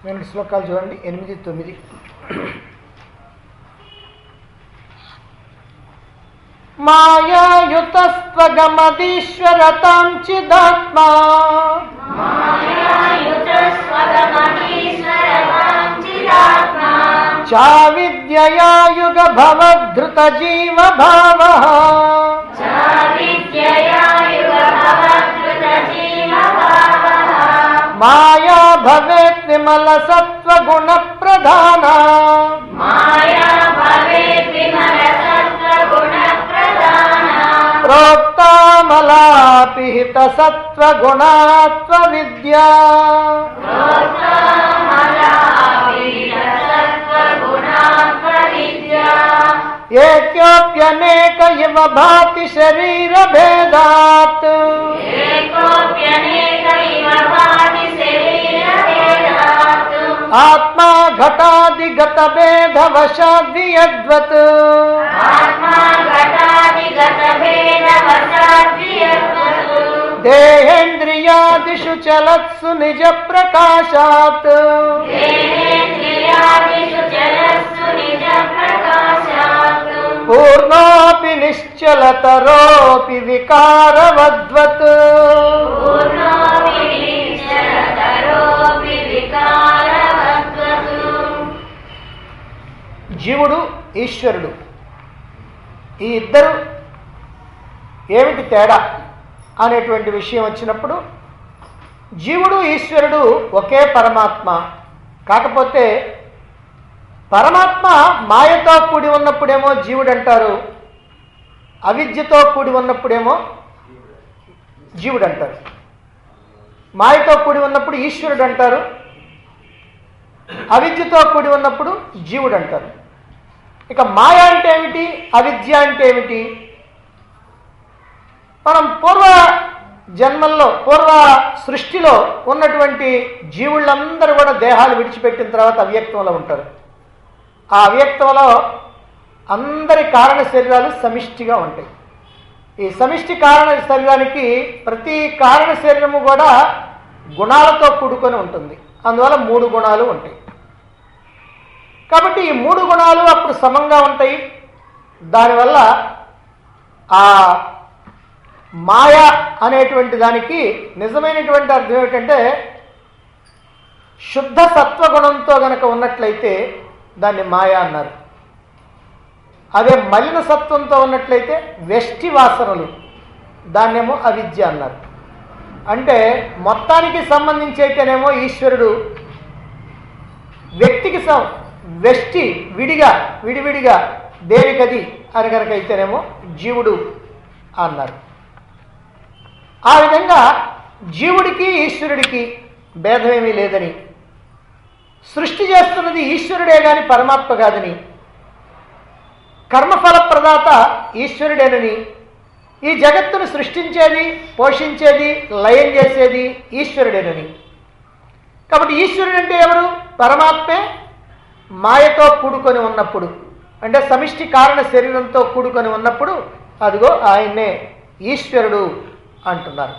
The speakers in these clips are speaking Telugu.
రెండు శ్లోకాలు చూడండి ఎనిమిది తొమ్మిది మాయాయుతస్వగమదీశ్వరతాం చిదాత్మా చావిద్యయా యుగ భవద్ధృత జీవ భావ మాయా భవేత్ విమల సత్వగుణ ప్రధాన ప్రోక్తామలాపిహిత సత్వగుణాత్వ విద్యా ఏక్యోప్యనేక ఇవ భాతి శరీర భేదాత్ ఆత్మా ఘటాదిగత భేద వశాద్వియద్వత్ దేహేంద్రియాదిషు చలత్సు నిజ ప్రకాశాత్ పూర్ణోపి నిశ్చలతరోపి వికారవద్వత్ జీవుడు ఈశ్వరుడు ఈ ఇద్దరు ఏమిటి తేడా అనేటువంటి విషయం వచ్చినప్పుడు జీవుడు ఈశ్వరుడు ఒకే పరమాత్మ కాకపోతే పరమాత్మ మాయతో కూడి ఉన్నప్పుడేమో జీవుడు అంటారు అవిద్యతో కూడి ఉన్నప్పుడేమో జీవుడు అంటారు మాయతో కూడి ఉన్నప్పుడు ఈశ్వరుడు అంటారు అవిద్యతో కూడి ఉన్నప్పుడు జీవుడు అంటారు ఇక మాయ అంటే ఏమిటి అవిద్య అంటే ఏమిటి మనం పూర్వ జన్మల్లో పూర్వ సృష్టిలో ఉన్నటువంటి జీవులందరూ కూడా దేహాలు విడిచిపెట్టిన తర్వాత అవ్యక్తంలో ఉంటారు ఆ అవ్యక్తంలో అందరి కారణ శరీరాలు సమిష్టిగా ఉంటాయి ఈ సమిష్టి కారణ శరీరానికి ప్రతి కారణ శరీరము కూడా గుణాలతో కూడుకొని ఉంటుంది అందువల్ల మూడు గుణాలు ఉంటాయి కాబట్టి ఈ మూడు గుణాలు అప్పుడు సమంగా ఉంటాయి దానివల్ల ఆ మాయ అనేటువంటి దానికి నిజమైనటువంటి అర్థం ఏమిటంటే శుద్ధ సత్వగుణంతో గనక ఉన్నట్లయితే దాన్ని మాయ అన్నారు అదే మలిన సత్వంతో ఉన్నట్లయితే వెష్టి వాసనలు దాన్నేమో అవిద్య అన్నారు అంటే మొత్తానికి సంబంధించి అయితేనేమో ఈశ్వరుడు వ్యక్తికి సం వెష్టి విడిగా విడివిడిగా దేనికది అని కనుక అయితేనేమో జీవుడు అన్నారు ఆ విధంగా జీవుడికి ఈశ్వరుడికి భేదమేమీ లేదని సృష్టి చేస్తున్నది ఈశ్వరుడే గాని పరమాత్మ కాదని కర్మఫల ప్రదాత ఈశ్వరుడేనని ఈ జగత్తును సృష్టించేది పోషించేది లయం చేసేది ఈశ్వరుడేనని కాబట్టి ఈశ్వరుడు అంటే ఎవరు పరమాత్మే మాయతో కూడుకొని ఉన్నప్పుడు అంటే సమిష్టి కారణ శరీరంతో కూడుకొని ఉన్నప్పుడు అదిగో ఆయన్నే ఈశ్వరుడు అంటున్నారు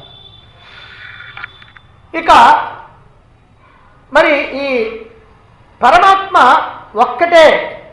ఇక మరి ఈ పరమాత్మ ఒక్కటే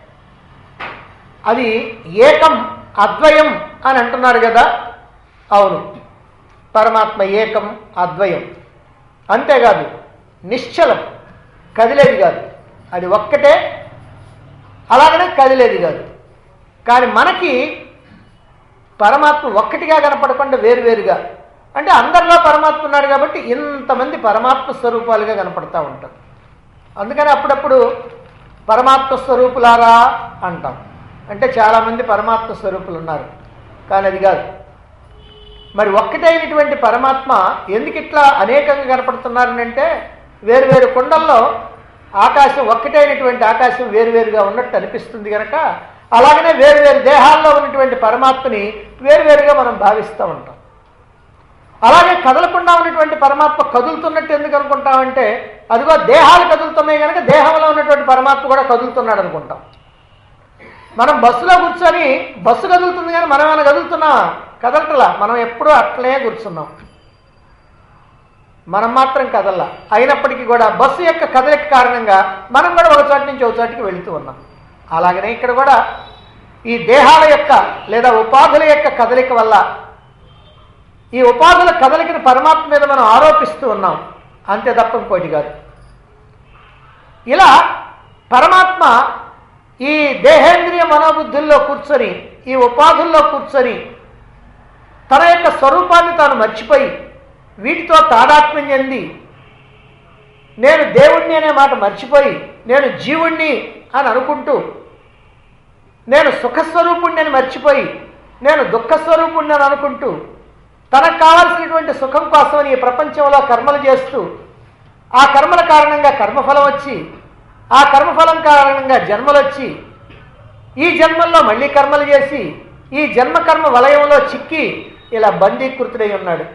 అది ఏకం అద్వయం అని అంటున్నారు కదా అవును పరమాత్మ ఏకం అద్వయం అంతేకాదు నిశ్చలం కదిలేది కాదు అది ఒక్కటే అలాగనే కదిలేది కాదు కానీ మనకి పరమాత్మ ఒక్కటిగా కనపడకుండా వేరువేరుగా అంటే అందరిలో పరమాత్మ ఉన్నాడు కాబట్టి ఇంతమంది పరమాత్మ స్వరూపాలుగా కనపడతా ఉంటారు అందుకని అప్పుడప్పుడు పరమాత్మ స్వరూపులారా అంటాం అంటే చాలామంది పరమాత్మ స్వరూపులు ఉన్నారు కానీ అది కాదు మరి ఒక్కటైనటువంటి పరమాత్మ ఎందుకు ఇట్లా అనేకంగా కనపడుతున్నారని అంటే వేరువేరు కుండల్లో ఆకాశం ఒక్కటైనటువంటి ఆకాశం వేరువేరుగా ఉన్నట్టు అనిపిస్తుంది కనుక అలాగనే వేరువేరు దేహాల్లో ఉన్నటువంటి పరమాత్మని వేరువేరుగా మనం భావిస్తూ ఉంటాం అలాగే కదలకుండా ఉన్నటువంటి పరమాత్మ కదులుతున్నట్టు ఎందుకు అనుకుంటామంటే అదిగో దేహాలు కదులుతున్నాయి కనుక దేహంలో ఉన్నటువంటి పరమాత్మ కూడా కదులుతున్నాడు అనుకుంటాం మనం బస్సులో కూర్చొని బస్సు కదులుతుంది కానీ మనం ఏమైనా కదులుతున్నా కదలటలా మనం ఎప్పుడూ అట్లనే కూర్చున్నాం మనం మాత్రం కదల్లా అయినప్పటికీ కూడా బస్సు యొక్క కదలిక కారణంగా మనం కూడా ఒక చోట నుంచి ఒక చోటికి వెళుతూ ఉన్నాం అలాగనే ఇక్కడ కూడా ఈ దేహాల యొక్క లేదా ఉపాధుల యొక్క కదలిక వల్ల ఈ ఉపాధుల కదలికను పరమాత్మ మీద మనం ఆరోపిస్తూ ఉన్నాం అంతే తప్ప ఇంకోటి కాదు ఇలా పరమాత్మ ఈ దేహేంద్రియ మనోబుద్ధుల్లో కూర్చొని ఈ ఉపాధుల్లో కూర్చొని తన యొక్క స్వరూపాన్ని తాను మర్చిపోయి వీటితో తాదాత్మ్యం చెంది నేను దేవుణ్ణి అనే మాట మర్చిపోయి నేను జీవుణ్ణి అని అనుకుంటూ నేను సుఖస్వరూపుణ్ణి అని మర్చిపోయి నేను దుఃఖస్వరూపుణ్ణి అని అనుకుంటూ తనకు కావాల్సినటువంటి సుఖం కోసమని ఈ ప్రపంచంలో కర్మలు చేస్తూ ఆ కర్మల కారణంగా కర్మఫలం వచ్చి ఆ కర్మఫలం కారణంగా జన్మలు వచ్చి ఈ జన్మల్లో మళ్ళీ కర్మలు చేసి ఈ జన్మ కర్మ వలయంలో చిక్కి ఇలా బందీకృతుడై ఉన్నాడు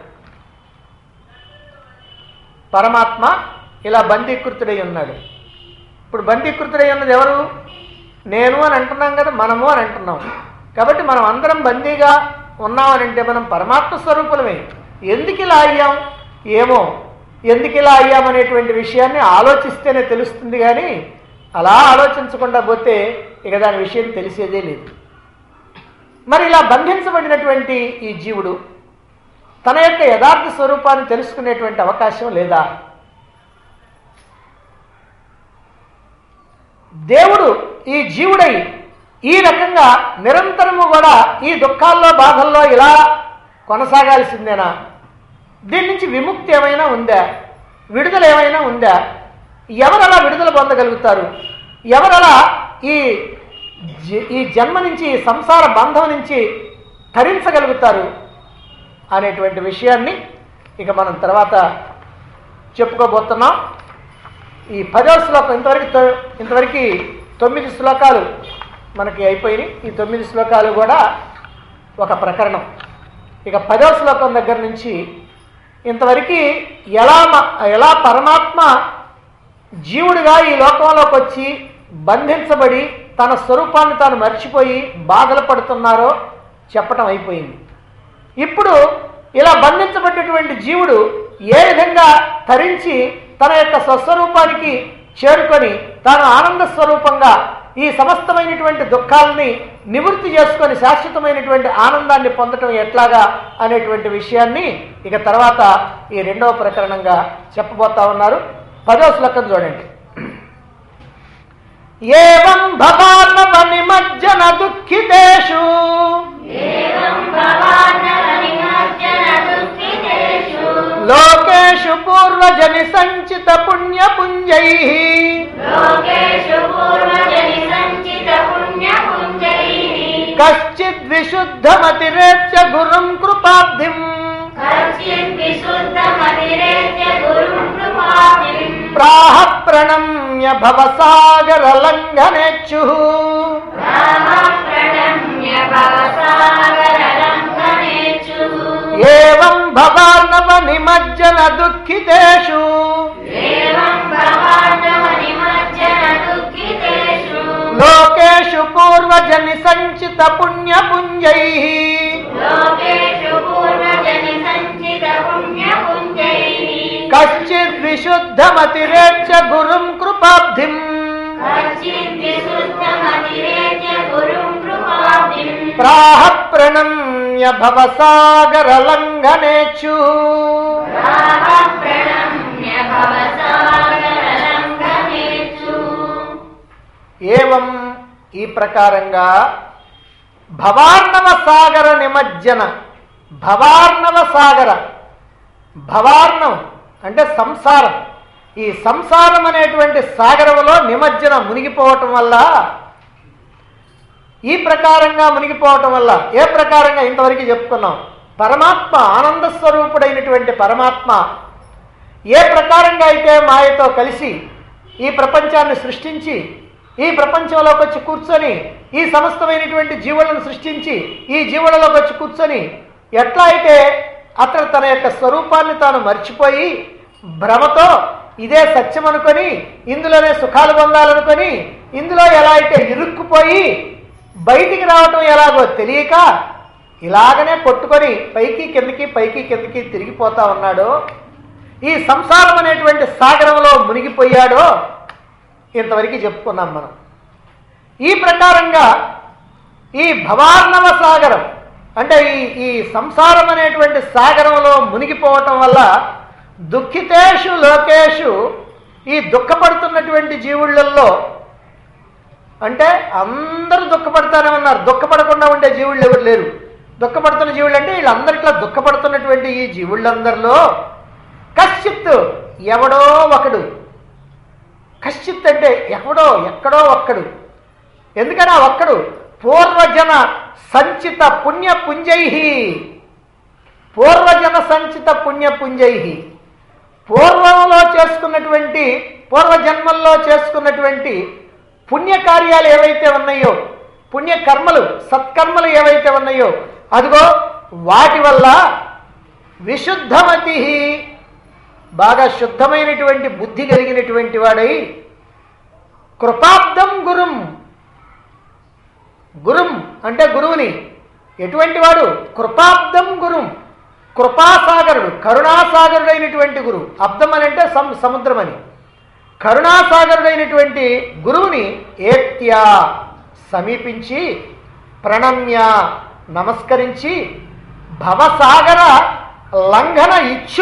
పరమాత్మ ఇలా బందీకృతుడై ఉన్నాడు ఇప్పుడు బందీకృతుడై ఉన్నది ఎవరు నేను అని అంటున్నాం కదా మనము అని అంటున్నాం కాబట్టి మనం అందరం బందీగా ఉన్నామని అంటే మనం పరమాత్మ స్వరూపులమే ఎందుకు ఇలా అయ్యాం ఏమో ఎందుకు ఇలా అయ్యామనేటువంటి విషయాన్ని ఆలోచిస్తేనే తెలుస్తుంది కానీ అలా ఆలోచించకుండా పోతే ఇక దాని విషయం తెలిసేదే లేదు మరి ఇలా బంధించబడినటువంటి ఈ జీవుడు తన యొక్క యథార్థ స్వరూపాన్ని తెలుసుకునేటువంటి అవకాశం లేదా దేవుడు ఈ జీవుడై ఈ రకంగా నిరంతరము కూడా ఈ దుఃఖాల్లో బాధల్లో ఇలా కొనసాగాల్సిందేనా దీని నుంచి విముక్తి ఏమైనా ఉందా విడుదల ఏమైనా ఉందా ఎవరలా విడుదల పొందగలుగుతారు ఎవరలా ఈ జ- ఈ జన్మ నుంచి ఈ సంసార బంధం నుంచి తరించగలుగుతారు అనేటువంటి విషయాన్ని ఇక మనం తర్వాత చెప్పుకోబోతున్నాం ఈ పదవ శ్లోకం ఇంతవరకు తొ- ఇంతవరకు తొమ్మిది శ్లోకాలు మనకి అయిపోయినాయి ఈ తొమ్మిది శ్లోకాలు కూడా ఒక ప్రకరణం ఇక పదవ శ్లోకం దగ్గర నుంచి ఇంతవరకు ఎలా మ- ఎలా పరమాత్మ జీవుడిగా ఈ లోకంలోకి వచ్చి బంధించబడి తన స్వరూపాన్ని తాను మర్చిపోయి బాధలు పడుతున్నారో చెప్పటం అయిపోయింది ఇప్పుడు ఇలా బంధించబడినటువంటి జీవుడు ఏ విధంగా తరించి తన యొక్క స్వస్వరూపానికి చేరుకొని తాను ఆనంద స్వరూపంగా ఈ సమస్తమైనటువంటి దుఃఖాలని నివృత్తి చేసుకొని శాశ్వతమైనటువంటి ఆనందాన్ని పొందటం ఎట్లాగా అనేటువంటి విషయాన్ని ఇక తర్వాత ఈ రెండవ ప్రకరణంగా చెప్పబోతా ఉన్నారు పదో శ్లోకం చూడండి ఏవం భవానవ నిమజ్జన దుఃఖితేషు లోకేషు పూర్వజని సంచిత పుణ్యపుంజై కశ్చిద్ విశుద్ధమతిరేత్య గురుం కృపాబ్ధిం ప్రాహ ప్రణమ్య భవసాగర లంఘనేచ్చు ఏవం భవార్ణవ నిమజ్జన దుఃఖితేషు లోకేషు పూర్వజని సంచిత పుణ్యపుంజై కశ్చిద్ విశుద్ధమతిరేత్య గురుం కృపాబ్ధిం ప్రాహ ప్రణమ్య భవసాగర లంఘనేచ్చు ఏవం ఈ ప్రకారంగా భవార్ణవ సాగర నిమజ్జన భవార్ణవ సాగర భవార్ణం అంటే సంసారం ఈ సంసారం అనేటువంటి సాగరంలో నిమజ్జన మునిగిపోవటం వల్ల ఈ ప్రకారంగా మునిగిపోవటం వల్ల ఏ ప్రకారంగా ఇంతవరకు చెప్పుకున్నాం పరమాత్మ ఆనంద స్వరూపుడైనటువంటి పరమాత్మ ఏ ప్రకారంగా అయితే మాయతో కలిసి ఈ ప్రపంచాన్ని సృష్టించి ఈ ప్రపంచంలోకి వచ్చి కూర్చొని ఈ సమస్తమైనటువంటి జీవులను సృష్టించి ఈ జీవులలోకి వచ్చి కూర్చొని ఎట్లా అయితే అతడు తన యొక్క స్వరూపాన్ని తాను మర్చిపోయి భ్రమతో ఇదే సత్యం అనుకొని ఇందులోనే సుఖాలు పొందాలనుకొని ఇందులో ఎలా అయితే ఇరుక్కుపోయి బయటికి రావటం ఎలాగో తెలియక ఇలాగనే కొట్టుకొని పైకి కిందకి పైకి కిందకి తిరిగిపోతా ఉన్నాడో ఈ సంసారం అనేటువంటి సాగరంలో మునిగిపోయాడో ఇంతవరకు చెప్పుకున్నాం మనం ఈ ప్రకారంగా ఈ భవార్ణవ సాగరం అంటే ఈ ఈ సంసారం అనేటువంటి సాగరంలో మునిగిపోవటం వల్ల దుఃఖితేషు లోకేషు ఈ దుఃఖపడుతున్నటువంటి జీవుళ్ళల్లో అంటే అందరూ దుఃఖపడతానే ఉన్నారు దుఃఖపడకుండా ఉండే జీవుళ్ళు ఎవరు లేరు దుఃఖపడుతున్న జీవుళ్ళు అంటే వీళ్ళందరిట్లో దుఃఖపడుతున్నటువంటి ఈ జీవుళ్ళందరిలో కశ్చిత్ ఎవడో ఒకడు కశ్చిత్ అంటే ఎవడో ఎక్కడో ఒక్కడు ఎందుకని ఆ ఒక్కడు పూర్వజన సంచిత పుణ్య పుంజై పూర్వజన సంచిత పుణ్య పుంజై పూర్వంలో చేసుకున్నటువంటి పూర్వజన్మల్లో చేసుకున్నటువంటి పుణ్యకార్యాలు ఏవైతే ఉన్నాయో పుణ్యకర్మలు సత్కర్మలు ఏవైతే ఉన్నాయో అదిగో వాటి వల్ల విశుద్ధమతి బాగా శుద్ధమైనటువంటి బుద్ధి కలిగినటువంటి వాడై కృపాబ్దం గురుం గురుం అంటే గురువుని ఎటువంటి వాడు కృపాబ్దం గురుం కృపాసాగరుడు కరుణాసాగరుడైనటువంటి గురువు అబ్దం అని అంటే సం సముద్రం అని కరుణాసాగరుడైనటువంటి గురువుని ఏత్యా సమీపించి ప్రణమ్య నమస్కరించి భవసాగర లంఘన ఇచ్చు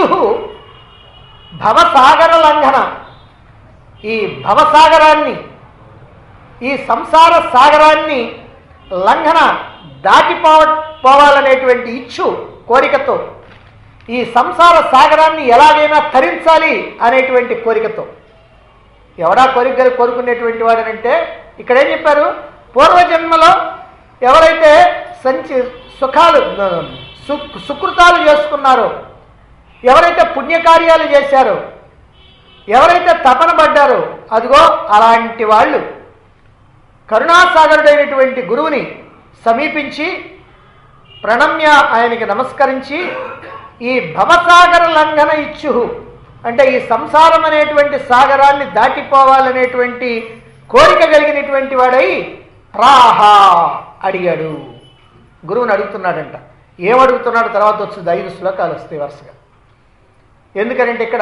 భవసాగర లంఘన ఈ భవసాగరాన్ని ఈ సంసార సాగరాన్ని లంఘన దాటిపోవ పోవాలనేటువంటి ఇచ్చు కోరికతో ఈ సంసార సాగరాన్ని ఎలాగైనా తరించాలి అనేటువంటి కోరికతో ఎవడా కోరికలు కోరుకునేటువంటి వాడనంటే ఇక్కడ ఏం చెప్పారు పూర్వజన్మలో ఎవరైతే సంచి సుఖాలు సు- సుకృతాలు చేసుకున్నారో ఎవరైతే పుణ్యకార్యాలు చేశారో ఎవరైతే తపన పడ్డారో అదిగో అలాంటి వాళ్ళు కరుణాసాగరుడైనటువంటి గురువుని సమీపించి ప్రణమ్య ఆయనకి నమస్కరించి ఈ భవసాగర లంఘన ఇచ్చు అంటే ఈ సంసారం అనేటువంటి సాగరాన్ని దాటిపోవాలనేటువంటి కోరిక కలిగినటువంటి వాడై ప్రాహ అడిగాడు గురువుని అడుగుతున్నాడంట ఏమడుగుతున్నాడు తర్వాత వచ్చింది ఐదు శ్లోకాలు వస్తాయి వరుసగా ఎందుకనంటే ఇక్కడ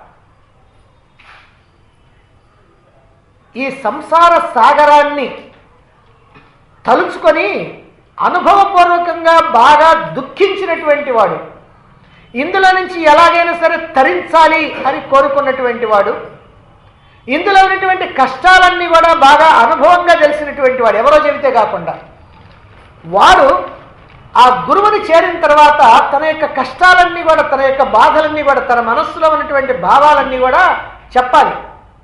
ఈ సంసార సాగరాన్ని తలుచుకొని అనుభవపూర్వకంగా బాగా దుఃఖించినటువంటి వాడు ఇందులో నుంచి ఎలాగైనా సరే తరించాలి అని కోరుకున్నటువంటి వాడు ఇందులో ఉన్నటువంటి కష్టాలన్నీ కూడా బాగా అనుభవంగా తెలిసినటువంటి వాడు ఎవరో చెబితే కాకుండా వాడు ఆ గురువుని చేరిన తర్వాత తన యొక్క కష్టాలన్నీ కూడా తన యొక్క బాధలన్నీ కూడా తన మనస్సులో ఉన్నటువంటి భావాలన్నీ కూడా చెప్పాలి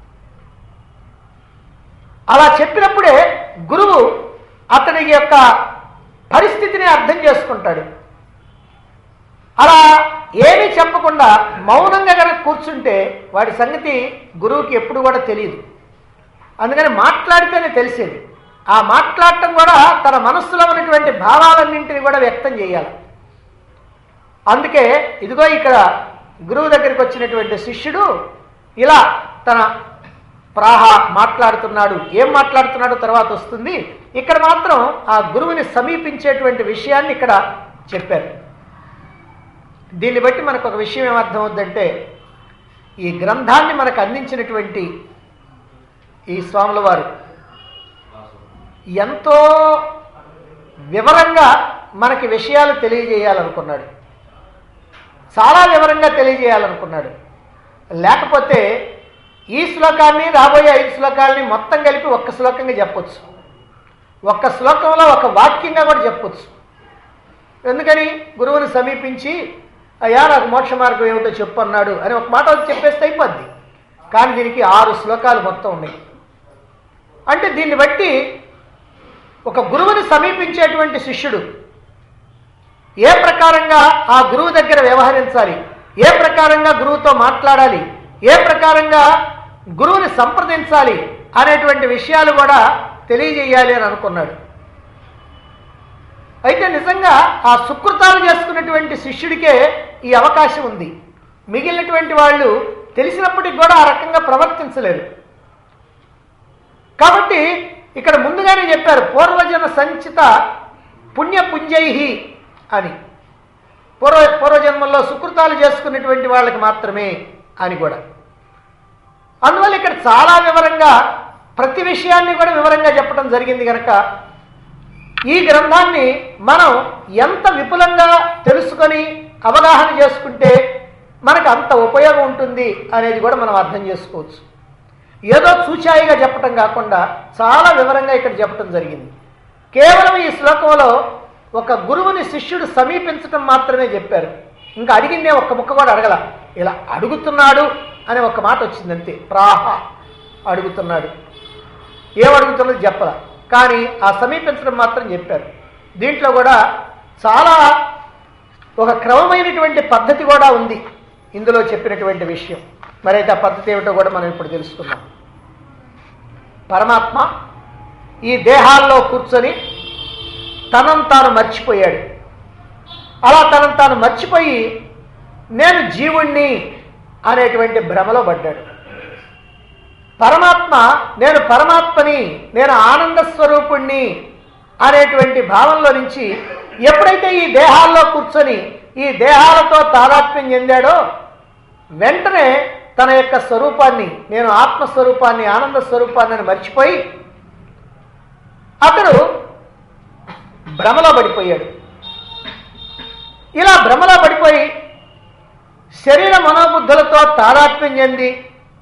అలా చెప్పినప్పుడే గురువు అతని యొక్క పరిస్థితిని అర్థం చేసుకుంటాడు అలా ఏమీ చెప్పకుండా మౌనంగా కనుక కూర్చుంటే వాడి సంగతి గురువుకి ఎప్పుడు కూడా తెలియదు అందుకని మాట్లాడితేనే తెలిసేది ఆ మాట్లాడటం కూడా తన మనస్సులో ఉన్నటువంటి భావాలన్నింటినీ కూడా వ్యక్తం చేయాలి అందుకే ఇదిగో ఇక్కడ గురువు దగ్గరికి వచ్చినటువంటి శిష్యుడు ఇలా తన ప్రాహ మాట్లాడుతున్నాడు ఏం మాట్లాడుతున్నాడు తర్వాత వస్తుంది ఇక్కడ మాత్రం ఆ గురువుని సమీపించేటువంటి విషయాన్ని ఇక్కడ చెప్పారు దీన్ని బట్టి మనకు ఒక విషయం ఏమర్థమవుద్దంటే ఈ గ్రంథాన్ని మనకు అందించినటువంటి ఈ స్వాముల వారు ఎంతో వివరంగా మనకి విషయాలు తెలియజేయాలనుకున్నాడు చాలా వివరంగా తెలియజేయాలనుకున్నాడు లేకపోతే ఈ శ్లోకాన్ని రాబోయే ఐదు శ్లోకాలని మొత్తం కలిపి ఒక్క శ్లోకంగా చెప్పొచ్చు ఒక్క శ్లోకంలో ఒక వాక్యంగా కూడా చెప్పొచ్చు ఎందుకని గురువుని సమీపించి అయ్యా నాకు మోక్ష మార్గం ఏమిటో చెప్పు అన్నాడు అని ఒక మాట వచ్చి చెప్పేస్తే అయిపోద్ది కానీ దీనికి ఆరు శ్లోకాలు మొత్తం ఉన్నాయి అంటే దీన్ని బట్టి ఒక గురువుని సమీపించేటువంటి శిష్యుడు ఏ ప్రకారంగా ఆ గురువు దగ్గర వ్యవహరించాలి ఏ ప్రకారంగా గురువుతో మాట్లాడాలి ఏ ప్రకారంగా గురువుని సంప్రదించాలి అనేటువంటి విషయాలు కూడా తెలియజేయాలి అని అనుకున్నాడు అయితే నిజంగా ఆ సుకృతాలు చేసుకున్నటువంటి శిష్యుడికే ఈ అవకాశం ఉంది మిగిలినటువంటి వాళ్ళు తెలిసినప్పటికి కూడా ఆ రకంగా ప్రవర్తించలేరు కాబట్టి ఇక్కడ ముందుగానే చెప్పారు పూర్వజన సంచిత పుణ్యపుంజై అని పూర్వ పూర్వజన్మల్లో సుకృతాలు చేసుకున్నటువంటి వాళ్ళకి మాత్రమే అని కూడా అందువల్ల ఇక్కడ చాలా వివరంగా ప్రతి విషయాన్ని కూడా వివరంగా చెప్పడం జరిగింది కనుక ఈ గ్రంథాన్ని మనం ఎంత విపులంగా తెలుసుకొని అవగాహన చేసుకుంటే మనకు అంత ఉపయోగం ఉంటుంది అనేది కూడా మనం అర్థం చేసుకోవచ్చు ఏదో చూచాయిగా చెప్పటం కాకుండా చాలా వివరంగా ఇక్కడ చెప్పటం జరిగింది కేవలం ఈ శ్లోకంలో ఒక గురువుని శిష్యుడు సమీపించటం మాత్రమే చెప్పారు ఇంకా అడిగిందే ఒక్క ముక్క కూడా అడగల ఇలా అడుగుతున్నాడు అనే ఒక మాట వచ్చింది అంతే ప్రాహ అడుగుతున్నాడు ఏం అడుగుతున్నది చెప్పల కానీ ఆ సమీపించడం మాత్రం చెప్పారు దీంట్లో కూడా చాలా ఒక క్రమమైనటువంటి పద్ధతి కూడా ఉంది ఇందులో చెప్పినటువంటి విషయం మరైతే ఆ పద్ధతి ఏమిటో కూడా మనం ఇప్పుడు తెలుసుకుందాం పరమాత్మ ఈ దేహాల్లో కూర్చొని తనను తాను మర్చిపోయాడు అలా తనను తాను మర్చిపోయి నేను జీవుణ్ణి అనేటువంటి భ్రమలో పడ్డాడు పరమాత్మ నేను పరమాత్మని నేను ఆనంద స్వరూపుణ్ణి అనేటువంటి భావంలో నుంచి ఎప్పుడైతే ఈ దేహాల్లో కూర్చొని ఈ దేహాలతో తాదాత్మ్యం చెందాడో వెంటనే తన యొక్క స్వరూపాన్ని నేను ఆత్మస్వరూపాన్ని ఆనంద స్వరూపాన్ని అని మర్చిపోయి అతడు భ్రమలో పడిపోయాడు ఇలా భ్రమలో పడిపోయి శరీర మనోబుద్ధులతో తాదాత్మ్యం చెంది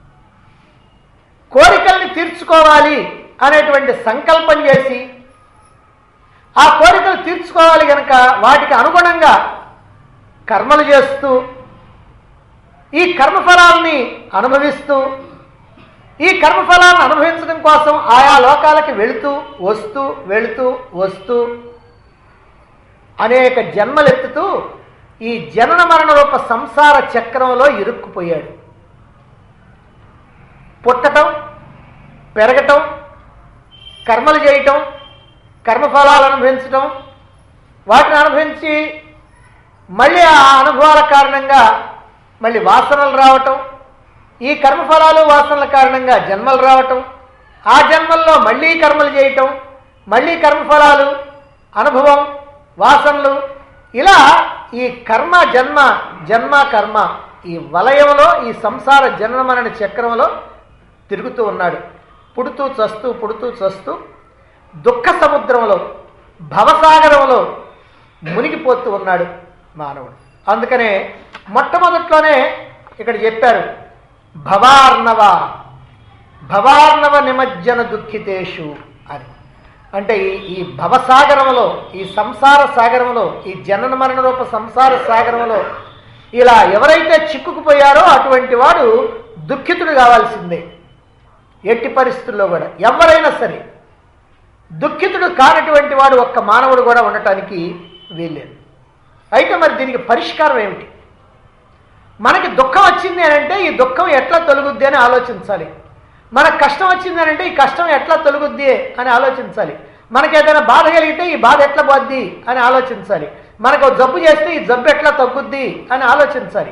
కోరికల్ని తీర్చుకోవాలి అనేటువంటి సంకల్పం చేసి ఆ కోరికలు తీర్చుకోవాలి కనుక వాటికి అనుగుణంగా కర్మలు చేస్తూ ఈ కర్మఫలాల్ని అనుభవిస్తూ ఈ కర్మఫలాలను అనుభవించడం కోసం ఆయా లోకాలకి వెళుతూ వస్తూ వెళుతూ వస్తూ అనేక జన్మలెత్తుతూ ఈ జనన మరణ రూప సంసార చక్రంలో ఇరుక్కుపోయాడు పుట్టటం పెరగటం కర్మలు చేయటం కర్మఫలాలు అనుభవించటం వాటిని అనుభవించి మళ్ళీ ఆ అనుభవాల కారణంగా మళ్ళీ వాసనలు రావటం ఈ కర్మఫలాలు వాసనల కారణంగా జన్మలు రావటం ఆ జన్మల్లో మళ్ళీ కర్మలు చేయటం మళ్ళీ కర్మఫలాలు అనుభవం వాసనలు ఇలా ఈ కర్మ జన్మ జన్మ కర్మ ఈ వలయంలో ఈ సంసార జన్మ మరణ చక్రంలో తిరుగుతూ ఉన్నాడు పుడుతూ చస్తూ పుడుతూ చస్తూ దుఃఖ సముద్రంలో భవసాగరంలో మునిగిపోతూ ఉన్నాడు మానవుడు అందుకనే మొట్టమొదట్లోనే ఇక్కడ చెప్పారు భవార్ణవ భవార్ణవ నిమజ్జన దుఃఖితేషు అని అంటే ఈ ఈ భవసాగరంలో ఈ సంసార సాగరంలో ఈ జనన మరణ రూప సంసార సాగరంలో ఇలా ఎవరైతే చిక్కుకుపోయారో అటువంటి వాడు దుఃఖితుడు కావాల్సిందే ఎట్టి పరిస్థితుల్లో కూడా ఎవరైనా సరే దుఃఖితుడు కానటువంటి వాడు ఒక్క మానవుడు కూడా ఉండటానికి వీల్లేదు అయితే మరి దీనికి పరిష్కారం ఏమిటి మనకి దుఃఖం వచ్చింది అని అంటే ఈ దుఃఖం ఎట్లా తొలగుద్ది అని ఆలోచించాలి మనకు కష్టం వచ్చింది అని అంటే ఈ కష్టం ఎట్లా తొలగుద్ది అని ఆలోచించాలి మనకి ఏదైనా బాధ కలిగితే ఈ బాధ ఎట్లా పోద్ది అని ఆలోచించాలి మనకు ఒక జబ్బు చేస్తే ఈ జబ్బు ఎట్లా తగ్గుద్ది అని ఆలోచించాలి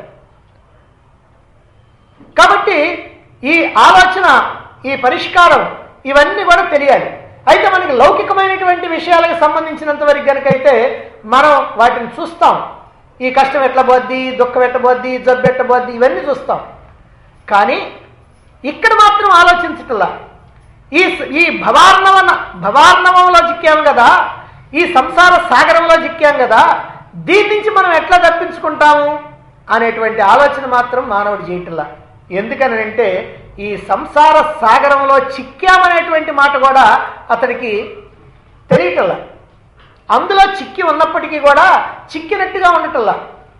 కాబట్టి ఈ ఆలోచన ఈ పరిష్కారం ఇవన్నీ కూడా తెలియాలి అయితే మనకి లౌకికమైనటువంటి విషయాలకు సంబంధించినంత వరకు కనుక అయితే మనం వాటిని చూస్తాం ఈ కష్టం ఎట్లా పోద్ది దుఃఖం ఎట్లా పోద్ది జబ్బు ఎట్లా పోద్ది ఇవన్నీ చూస్తాం కానీ ఇక్కడ మాత్రం ఆలోచించటంలా ఈ ఈ భవార్ణవ భవార్ణవంలో చిక్కాం కదా ఈ సంసార సాగరంలో చిక్కాం కదా దీని నుంచి మనం ఎట్లా తప్పించుకుంటాము అనేటువంటి ఆలోచన మాత్రం మానవుడు చేయటంలా ఎందుకనంటే ఈ సంసార సాగరంలో చిక్కామనేటువంటి మాట కూడా అతడికి తెలియటంలా అందులో చిక్కి ఉన్నప్పటికీ కూడా చిక్కినట్టుగా ఉండటంలా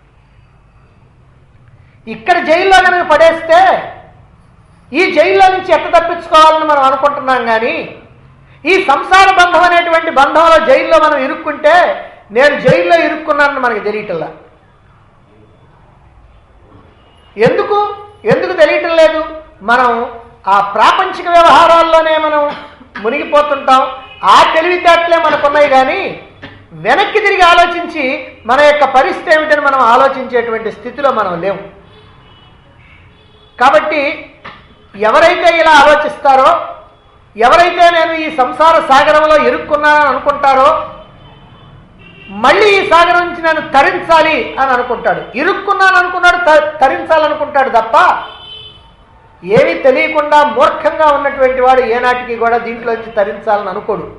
ఇక్కడ జైల్లో కనుక పడేస్తే ఈ జైల్లో నుంచి ఎట్ట తప్పించుకోవాలని మనం అనుకుంటున్నాం కానీ ఈ సంసార బంధం అనేటువంటి బంధంలో జైల్లో మనం ఇరుక్కుంటే నేను జైల్లో ఇరుక్కున్నానని మనకి తెలియటంలా ఎందుకు ఎందుకు తెలియటం లేదు మనం ఆ ప్రాపంచిక వ్యవహారాల్లోనే మనం మునిగిపోతుంటాం ఆ తెలివితేటలే మనకున్నాయి కానీ వెనక్కి తిరిగి ఆలోచించి మన యొక్క పరిస్థితి ఏమిటని మనం ఆలోచించేటువంటి స్థితిలో మనం లేవు కాబట్టి ఎవరైతే ఇలా ఆలోచిస్తారో ఎవరైతే నేను ఈ సంసార సాగరంలో ఇరుక్కున్నానని అనుకుంటారో మళ్ళీ ఈ సాగరం నుంచి నన్ను తరించాలి అని అనుకుంటాడు ఇరుక్కున్నాను అనుకున్నాడు త- తరించాలనుకుంటాడు తప్ప ఏమీ తెలియకుండా మూర్ఖంగా ఉన్నటువంటి వాడు ఏనాటికి కూడా దీంట్లోంచి తరించాలని అనుకోడు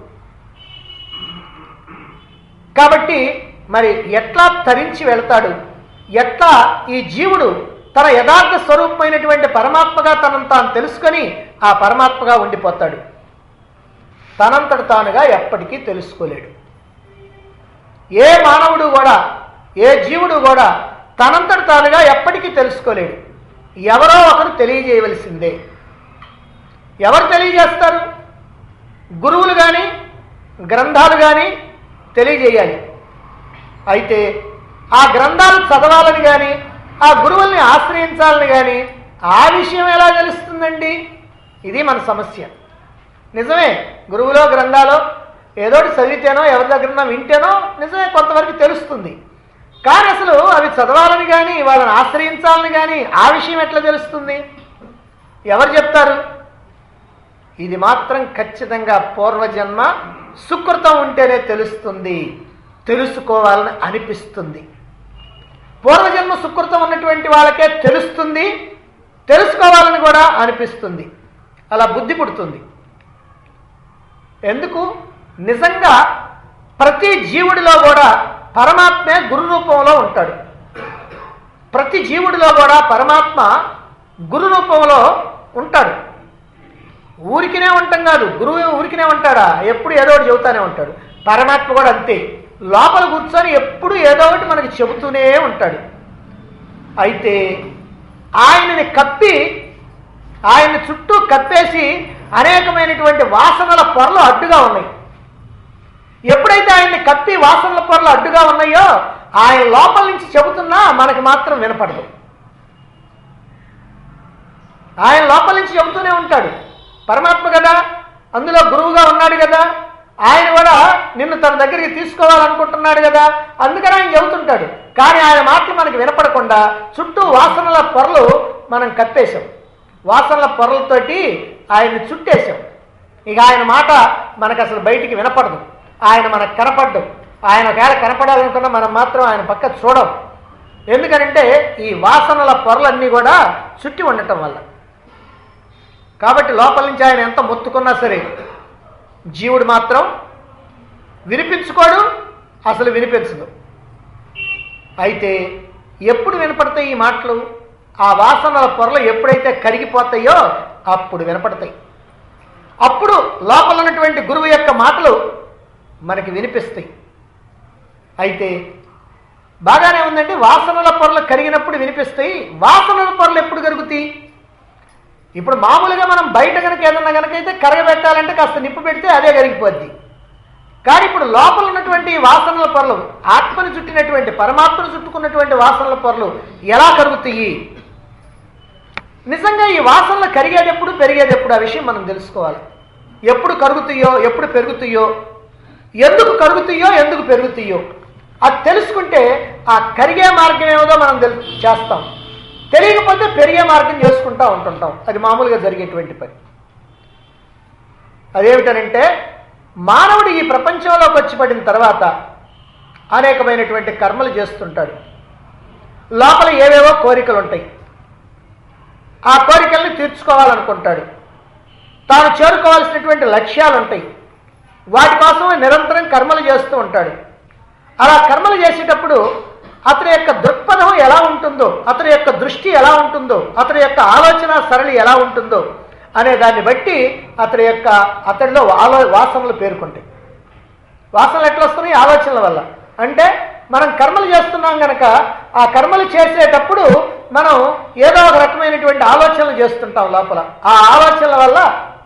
కాబట్టి మరి ఎట్లా తరించి వెళ్తాడు ఎట్లా ఈ జీవుడు తన యథార్థ స్వరూపమైనటువంటి పరమాత్మగా తనను తాను తెలుసుకొని ఆ పరమాత్మగా ఉండిపోతాడు తనంతట తానుగా ఎప్పటికీ తెలుసుకోలేడు ఏ మానవుడు కూడా ఏ జీవుడు కూడా తనంతట తానుగా ఎప్పటికీ తెలుసుకోలేడు ఎవరో ఒకరు తెలియజేయవలసిందే ఎవరు తెలియజేస్తారు గురువులు కానీ గ్రంథాలు కానీ తెలియజేయాలి అయితే ఆ గ్రంథాలు చదవాలని కానీ ఆ గురువుల్ని ఆశ్రయించాలని కానీ ఆ విషయం ఎలా తెలుస్తుందండి ఇది మన సమస్య నిజమే గురువులో గ్రంథాలో ఏదోటి చదివితేనో ఎవరి దగ్గర వింటేనో నిజమే కొంతవరకు తెలుస్తుంది కానీ అసలు అవి చదవాలని కానీ వాళ్ళని ఆశ్రయించాలని కానీ ఆ విషయం ఎట్లా తెలుస్తుంది ఎవరు చెప్తారు ఇది మాత్రం ఖచ్చితంగా పూర్వజన్మ సుకృతం ఉంటేనే తెలుస్తుంది తెలుసుకోవాలని అనిపిస్తుంది పూర్వజన్మ సుకృతం ఉన్నటువంటి వాళ్ళకే తెలుస్తుంది తెలుసుకోవాలని కూడా అనిపిస్తుంది అలా బుద్ధి పుడుతుంది ఎందుకు నిజంగా ప్రతి జీవుడిలో కూడా పరమాత్మే గురు రూపంలో ఉంటాడు ప్రతి జీవుడిలో కూడా పరమాత్మ గురు రూపంలో ఉంటాడు ఊరికినే ఉంటాం కాదు గురువు ఊరికినే ఉంటాడా ఎప్పుడు ఏదో ఒకటి చెబుతానే ఉంటాడు పరమాత్మ కూడా అంతే లోపల కూర్చొని ఎప్పుడు ఏదో ఒకటి మనకి చెబుతూనే ఉంటాడు అయితే ఆయనని కప్పి ఆయన చుట్టూ కప్పేసి అనేకమైనటువంటి వాసనల పొరలు అడ్డుగా ఉన్నాయి ఎప్పుడైతే ఆయన్ని కప్పి వాసనల పొరలు అడ్డుగా ఉన్నాయో ఆయన లోపల నుంచి చెబుతున్నా మనకి మాత్రం వినపడదు ఆయన లోపల నుంచి చెబుతూనే ఉంటాడు పరమాత్మ కదా అందులో గురువుగా ఉన్నాడు కదా ఆయన కూడా నిన్ను తన దగ్గరికి తీసుకోవాలనుకుంటున్నాడు కదా అందుకని ఆయన చెబుతుంటాడు కానీ ఆయన మాటలు మనకి వినపడకుండా చుట్టూ వాసనల పొరలు మనం కప్పేశాం వాసనల పొరలతోటి ఆయన్ని చుట్టేశాం ఇక ఆయన మాట మనకు అసలు బయటికి వినపడదు ఆయన మనకు కనపడ్డు ఆయన ఒకవేళ కనపడాలనుకున్నా మనం మాత్రం ఆయన పక్క చూడం ఎందుకనంటే ఈ వాసనల పొరలన్నీ కూడా చుట్టి ఉండటం వల్ల కాబట్టి లోపల నుంచి ఆయన ఎంత మొత్తుకున్నా సరే జీవుడు మాత్రం వినిపించుకోడు అసలు వినిపించదు అయితే ఎప్పుడు వినపడతాయి ఈ మాటలు ఆ వాసనల పొరలు ఎప్పుడైతే కరిగిపోతాయో అప్పుడు వినపడతాయి అప్పుడు లోపల ఉన్నటువంటి గురువు యొక్క మాటలు మనకి వినిపిస్తాయి అయితే బాగానే ఉందండి వాసనల పొరలు కరిగినప్పుడు వినిపిస్తాయి వాసనల పొరలు ఎప్పుడు కరుగుతాయి ఇప్పుడు మామూలుగా మనం బయట కనుక ఏదన్నా కనుకైతే కరగబెట్టాలంటే కాస్త నిప్పు పెడితే అదే కరిగిపోద్ది కానీ ఇప్పుడు లోపల ఉన్నటువంటి ఈ వాసనల పొరలు ఆత్మను చుట్టినటువంటి పరమాత్మను చుట్టుకున్నటువంటి వాసనల పొరలు ఎలా కరుగుతాయి నిజంగా ఈ వాసనలు కరిగేటప్పుడు పెరిగేటప్పుడు ఆ విషయం మనం తెలుసుకోవాలి ఎప్పుడు కరుగుతాయో ఎప్పుడు పెరుగుతాయో ఎందుకు కరుగుతాయో ఎందుకు పెరుగుతాయో అది తెలుసుకుంటే ఆ కరిగే మార్గం ఏమిదో మనం తెలు చేస్తాం తెలియకపోతే పెరిగే మార్గం చేసుకుంటా ఉంటుంటాం అది మామూలుగా జరిగేటువంటి పని అదేమిటనంటే మానవుడు ఈ ప్రపంచంలోకి వచ్చి పడిన తర్వాత అనేకమైనటువంటి కర్మలు చేస్తుంటాడు లోపల ఏవేవో కోరికలు ఉంటాయి ఆ కోరికల్ని తీర్చుకోవాలనుకుంటాడు తాను చేరుకోవాల్సినటువంటి లక్ష్యాలు ఉంటాయి వాటి కోసం నిరంతరం కర్మలు చేస్తూ ఉంటాడు అలా కర్మలు చేసేటప్పుడు అతని యొక్క దృక్పథం ఎలా ఉంటుందో అతని యొక్క దృష్టి ఎలా ఉంటుందో అతని యొక్క ఆలోచన సరళి ఎలా ఉంటుందో అనే దాన్ని బట్టి అతని యొక్క అతడిలో ఆలో వాసనలు పేర్కొంటాయి వాసనలు ఎట్లా వస్తున్నాయి ఆలోచనల వల్ల అంటే మనం కర్మలు చేస్తున్నాం గనక ఆ కర్మలు చేసేటప్పుడు మనం ఏదో ఒక రకమైనటువంటి ఆలోచనలు చేస్తుంటాం లోపల ఆ ఆలోచనల వల్ల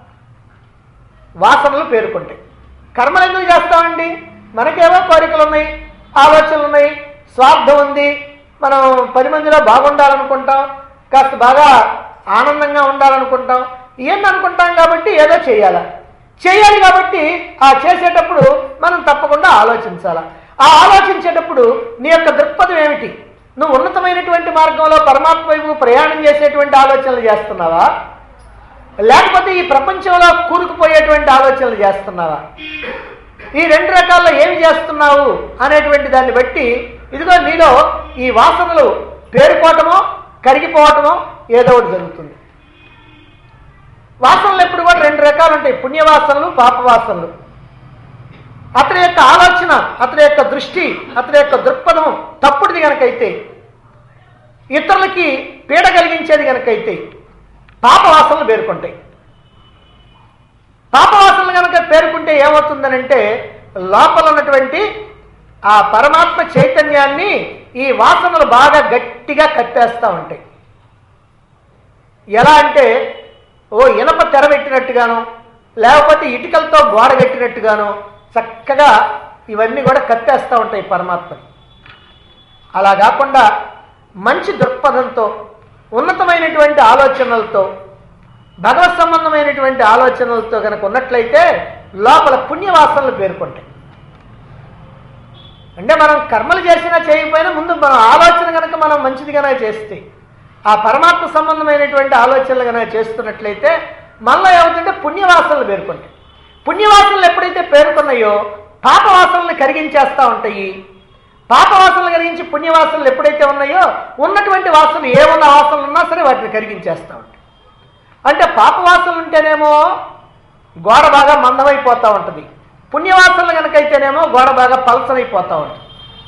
వాసనలు పేరుకుంటాయి కర్మలు ఎందుకు చేస్తామండి మనకేవో కోరికలు ఉన్నాయి ఆలోచనలు ఉన్నాయి స్వార్థం ఉంది మనం పది మందిలో బాగుండాలనుకుంటాం కాస్త బాగా ఆనందంగా ఉండాలనుకుంటాం ఇవన్నీ అనుకుంటాం కాబట్టి ఏదో చేయాలి చేయాలి కాబట్టి ఆ చేసేటప్పుడు మనం తప్పకుండా ఆలోచించాలి ఆ ఆలోచించేటప్పుడు నీ యొక్క దృక్పథం ఏమిటి నువ్వు ఉన్నతమైనటువంటి మార్గంలో పరమాత్మ వైపు ప్రయాణం చేసేటువంటి ఆలోచనలు చేస్తున్నావా లేకపోతే ఈ ప్రపంచంలో కూరుకుపోయేటువంటి ఆలోచనలు చేస్తున్నావా ఈ రెండు రకాల్లో ఏమి చేస్తున్నావు అనేటువంటి దాన్ని బట్టి ఇదిగో నీలో ఈ వాసనలు పేరుకోవటమో కరిగిపోవటమో ఏదో ఒకటి జరుగుతుంది వాసనలు ఎప్పుడు కూడా రెండు రకాలు ఉంటాయి పుణ్యవాసనలు పాపవాసనలు అతని యొక్క ఆలోచన అతని యొక్క దృష్టి అతని యొక్క దృక్పథం తప్పుడుది గనకైతే ఇతరులకి పీడ కలిగించేది గనకైతే పాపవాసనలు పేర్కొంటాయి పాపవాసనలు కనుక పేర్కొంటే ఏమవుతుందనంటే లోపల ఉన్నటువంటి ఆ పరమాత్మ చైతన్యాన్ని ఈ వాసనలు బాగా గట్టిగా కట్టేస్తూ ఉంటాయి ఎలా అంటే ఓ ఇనప తెర పెట్టినట్టుగాను లేకపోతే ఇటుకలతో గోడ కట్టినట్టుగాను చక్కగా ఇవన్నీ కూడా కట్టేస్తూ ఉంటాయి పరమాత్మని అలా కాకుండా మంచి దృక్పథంతో ఉన్నతమైనటువంటి ఆలోచనలతో భగవత్ సంబంధమైనటువంటి ఆలోచనలతో కనుక ఉన్నట్లయితే లోపల పుణ్యవాసనలు పేర్కొంటాయి అంటే మనం కర్మలు చేసినా చేయకపోయినా ముందు మన ఆలోచన కనుక మనం మంచిది కనుక చేస్తే ఆ పరమాత్మ సంబంధమైనటువంటి ఆలోచనలు కనుక చేస్తున్నట్లయితే మళ్ళీ ఏమవుతుంటే పుణ్యవాసనలు పేర్కొంటాయి పుణ్యవాసనలు ఎప్పుడైతే పేర్కొన్నాయో పాపవాసనలు కరిగించేస్తూ ఉంటాయి పాపవాసనలు కరిగించి పుణ్యవాసనలు ఎప్పుడైతే ఉన్నాయో ఉన్నటువంటి వాసనలు ఏమున్న వాసనలు ఉన్నా సరే వాటిని కరిగించేస్తూ ఉంటాయి అంటే పాపవాసనలు ఉంటేనేమో గోడ బాగా మందమైపోతూ ఉంటుంది పుణ్యవాసనలు కనుకైతేనేమో గోడ బాగా పలసనైపోతూ ఉంటుంది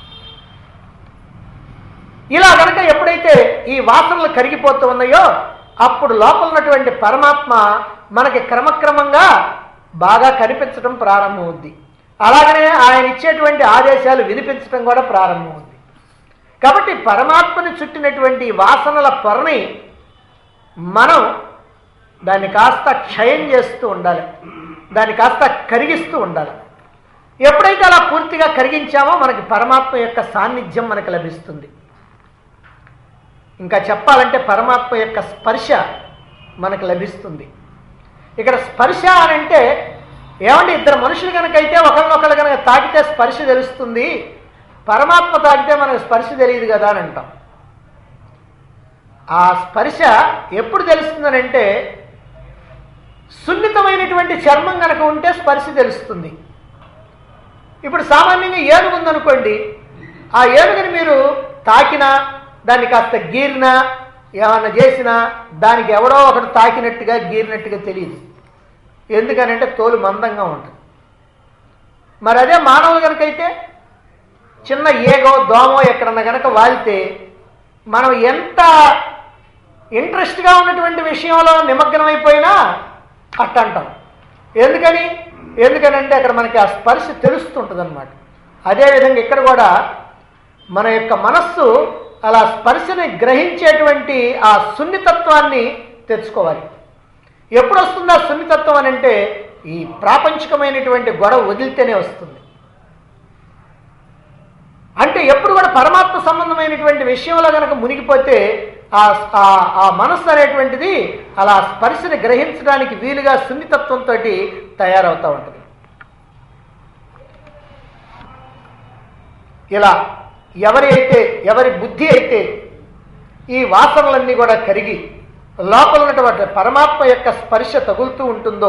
ఇలా కనుక ఎప్పుడైతే ఈ వాసనలు కరిగిపోతూ ఉన్నాయో అప్పుడు లోపల ఉన్నటువంటి పరమాత్మ మనకి క్రమక్రమంగా బాగా కనిపించడం ప్రారంభమవుద్ది అలాగనే ఆయన ఇచ్చేటువంటి ఆదేశాలు వినిపించడం కూడా ప్రారంభమవుద్ది కాబట్టి పరమాత్మని చుట్టినటువంటి వాసనల పొరని మనం దాన్ని కాస్త క్షయం చేస్తూ ఉండాలి దాన్ని కాస్త కరిగిస్తూ ఉండాలి ఎప్పుడైతే అలా పూర్తిగా కరిగించామో మనకి పరమాత్మ యొక్క సాన్నిధ్యం మనకు లభిస్తుంది ఇంకా చెప్పాలంటే పరమాత్మ యొక్క స్పర్శ మనకు లభిస్తుంది ఇక్కడ స్పర్శ అని అంటే ఏమంటే ఇద్దరు మనుషులు కనుకైతే ఒకరినొకరు కనుక తాకితే స్పర్శ తెలుస్తుంది పరమాత్మ తాకితే మనకు స్పర్శ తెలియదు కదా అని అంటాం ఆ స్పర్శ ఎప్పుడు తెలుస్తుందనంటే సున్నితమైనటువంటి చర్మం కనుక ఉంటే స్పర్శ తెలుస్తుంది ఇప్పుడు సామాన్యంగా ఏనుగు ఉందనుకోండి ఆ ఏనుగుని మీరు తాకినా దాన్ని కాస్త గీరినా ఏమన్నా చేసినా దానికి ఎవడో ఒకటి తాకినట్టుగా గీరినట్టుగా తెలియదు ఎందుకనంటే తోలు మందంగా ఉంటుంది మరి అదే మానవులు కనుకైతే చిన్న ఏగో దోమో ఎక్కడన్నా కనుక వాలితే మనం ఎంత ఇంట్రెస్ట్గా ఉన్నటువంటి విషయంలో నిమగ్నమైపోయినా అట్ట అంటాం ఎందుకని ఎందుకనంటే అక్కడ మనకి ఆ స్పర్శ తెలుస్తుంటుంది అనమాట అదేవిధంగా ఇక్కడ కూడా మన యొక్క మనస్సు అలా స్పర్శని గ్రహించేటువంటి ఆ సున్నితత్వాన్ని తెచ్చుకోవాలి ఎప్పుడు వస్తుంది ఆ సున్నితత్వం అని అంటే ఈ ప్రాపంచికమైనటువంటి గొడవ వదిలితేనే వస్తుంది అంటే ఎప్పుడు కూడా పరమాత్మ సంబంధమైనటువంటి విషయంలో కనుక మునిగిపోతే ఆ ఆ- ఆ మనస్సు అనేటువంటిది అలా స్పర్శని గ్రహించడానికి వీలుగా సున్నితత్వంతో తయారవుతూ ఉంటుంది ఇలా ఎవరి అయితే ఎవరి బుద్ధి అయితే ఈ వాసనలన్నీ కూడా కరిగి లోపల ఉన్నటువంటి పరమాత్మ యొక్క స్పర్శ తగులుతూ ఉంటుందో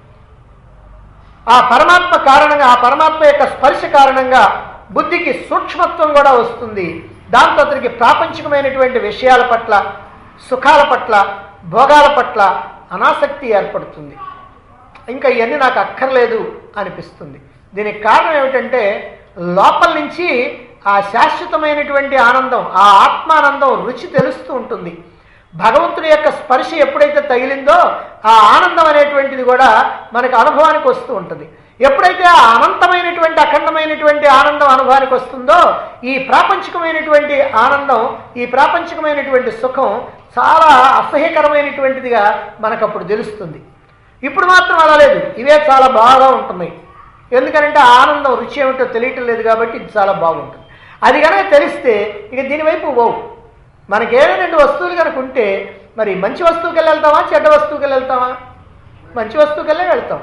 ఆ పరమాత్మ కారణంగా ఆ పరమాత్మ యొక్క స్పర్శ కారణంగా బుద్ధికి సూక్ష్మత్వం కూడా వస్తుంది దాంతో అతనికి ప్రాపంచికమైనటువంటి విషయాల పట్ల సుఖాల పట్ల భోగాల పట్ల అనాసక్తి ఏర్పడుతుంది ఇంకా ఇవన్నీ నాకు అక్కర్లేదు అనిపిస్తుంది దీనికి కారణం ఏమిటంటే లోపల నుంచి ఆ శాశ్వతమైనటువంటి ఆనందం ఆ ఆత్మానందం రుచి తెలుస్తూ ఉంటుంది భగవంతుడి యొక్క స్పర్శ ఎప్పుడైతే తగిలిందో ఆ ఆనందం అనేటువంటిది కూడా మనకు అనుభవానికి వస్తూ ఉంటుంది ఎప్పుడైతే ఆ అనంతమైనటువంటి అఖండమైనటువంటి ఆనందం అనుభవానికి వస్తుందో ఈ ప్రాపంచికమైనటువంటి ఆనందం ఈ ప్రాపంచికమైనటువంటి సుఖం చాలా అసహ్యకరమైనటువంటిదిగా మనకు అప్పుడు తెలుస్తుంది ఇప్పుడు మాత్రం అలా లేదు ఇవే చాలా బాగా ఉంటున్నాయి ఎందుకనంటే ఆ ఆనందం రుచి ఏమిటో తెలియటం లేదు కాబట్టి ఇది చాలా బాగుంటుంది అది కనుక తెలిస్తే ఇక దీనివైపు పోవు మనకి ఏదైనా రెండు వస్తువులు కనుక ఉంటే మరి మంచి వస్తువుకి వెళ్ళి వెళ్తామా చెడ్డ వస్తువుకి వెళ్ళి వెళ్తామా మంచి వస్తువుకి వెళ్ళే వెళ్తాం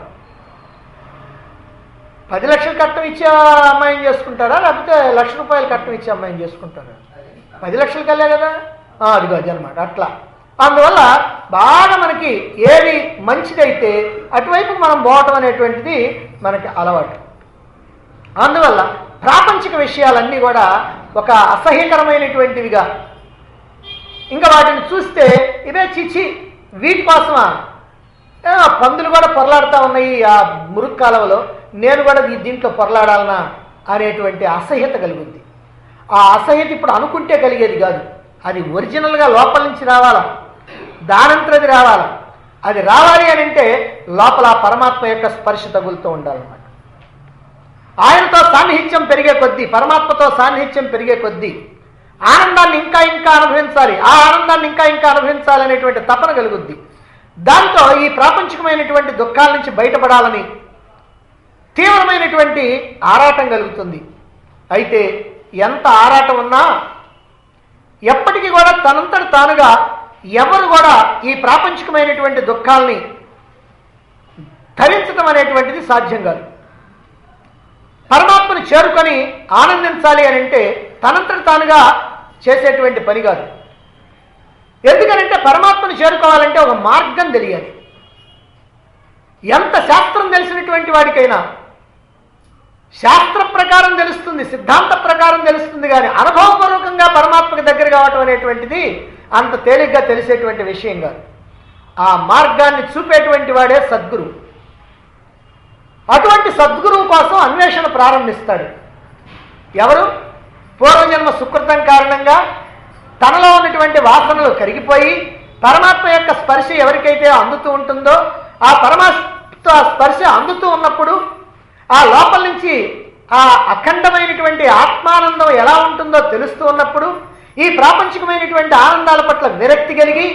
పది లక్షలు కట్నం ఇచ్చే అమ్మాయిని చేసుకుంటారా లేకపోతే లక్ష రూపాయలు కట్నం ఇచ్చే అమ్మాయిని చేసుకుంటారా పది లక్షలు కల్లే కదా ఆ, అదిగో అది అనమాట అట్లా అందువల్ల బాగా మనకి ఏది మంచిదైతే అటువైపు మనం పోవటం అనేటువంటిది మనకి అలవాటు అందువల్ల ప్రాపంచిక విషయాలన్నీ కూడా ఒక అసహ్యకరమైనటువంటివిగా ఇంకా వాటిని చూస్తే ఇవే చిచి వీటి కోసమా ఆ, పందులు కూడా పొరలాడుతూ ఉన్నాయి ఆ మురుగు కాలువలో నేను కూడా దీ- దీంట్లో పొరలాడాలనా అనేటువంటి అసహ్యత కలుగుద్ది ఆ అసహ్యత ఇప్పుడు అనుకుంటే కలిగేది కాదు అది ఒరిజినల్గా లోపల నుంచి రావాలా దానంతరది రావాలా అది రావాలి అని అంటే లోపల ఆ పరమాత్మ యొక్క స్పర్శ తగులుతూ ఉండాలన్నమాట ఆయనతో సాన్నిహిత్యం పెరిగే కొద్దీ పరమాత్మతో సాన్నిహిత్యం పెరిగే కొద్దీ ఆనందాన్ని ఇంకా ఇంకా అనుభవించాలి ఆ ఆనందాన్ని ఇంకా ఇంకా అనుభవించాలి అనేటువంటి తపన కలుగుద్ది దాంతో ఈ ప్రాపంచికమైనటువంటి దుఃఖాల నుంచి బయటపడాలని తీవ్రమైనటువంటి ఆరాటం కలుగుతుంది అయితే ఎంత ఆరాటం ఉన్నా ఎప్పటికీ కూడా తనంతట తానుగా ఎవరు కూడా ఈ ప్రాపంచికమైనటువంటి దుఃఖాల్ని ధరించడం అనేటువంటిది సాధ్యం కాదు పరమాత్మను చేరుకొని ఆనందించాలి అని అంటే తనంతట తానుగా చేసేటువంటి పని కాదు ఎందుకనంటే పరమాత్మను చేరుకోవాలంటే ఒక మార్గం తెలియాలి ఎంత శాస్త్రం తెలిసినటువంటి వాడికైనా శాస్త్ర ప్రకారం తెలుస్తుంది సిద్ధాంత ప్రకారం తెలుస్తుంది కానీ అనుభవపూర్వకంగా పరమాత్మకు దగ్గర కావటం అనేటువంటిది అంత తేలిగ్గా తెలిసేటువంటి విషయం కాదు ఆ మార్గాన్ని చూపేటువంటి వాడే సద్గురు అటువంటి సద్గురువు కోసం అన్వేషణ ప్రారంభిస్తాడు ఎవరు పూర్వజన్మ సుకృతం కారణంగా తనలో ఉన్నటువంటి వాసనలు కరిగిపోయి పరమాత్మ యొక్క స్పర్శ ఎవరికైతే అందుతూ ఉంటుందో ఆ పరమాత్మ స్పర్శ అందుతూ ఉన్నప్పుడు ఆ లోపల నుంచి ఆ అఖండమైనటువంటి ఆత్మానందం ఎలా ఉంటుందో తెలుస్తూ ఉన్నప్పుడు ఈ ప్రాపంచికమైనటువంటి ఆనందాల పట్ల విరక్తి కలిగి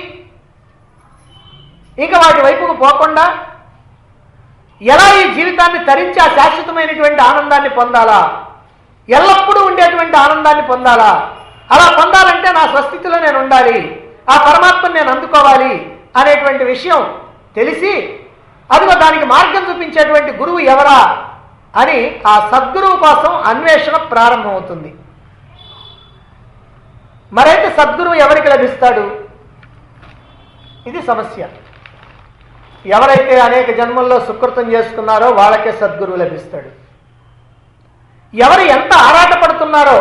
ఇంకా వాటి వైపుకు పోకుండా ఎలా ఈ జీవితాన్ని తరించి ఆ శాశ్వతమైనటువంటి ఆనందాన్ని పొందాలా ఎల్లప్పుడూ ఉండేటువంటి ఆనందాన్ని పొందాలా అలా పొందాలంటే నా స్వస్థితిలో నేను ఉండాలి ఆ పరమాత్మను నేను అందుకోవాలి అనేటువంటి విషయం తెలిసి అదిగో దానికి మార్గం చూపించేటువంటి గురువు ఎవరా అని ఆ సద్గురువు కోసం అన్వేషణ ప్రారంభమవుతుంది మరైతే సద్గురువు ఎవరికి లభిస్తాడు ఇది సమస్య ఎవరైతే అనేక జన్మల్లో సుకృతం చేసుకున్నారో వాళ్ళకే సద్గురువు లభిస్తాడు ఎవరు ఎంత ఆరాటపడుతున్నారో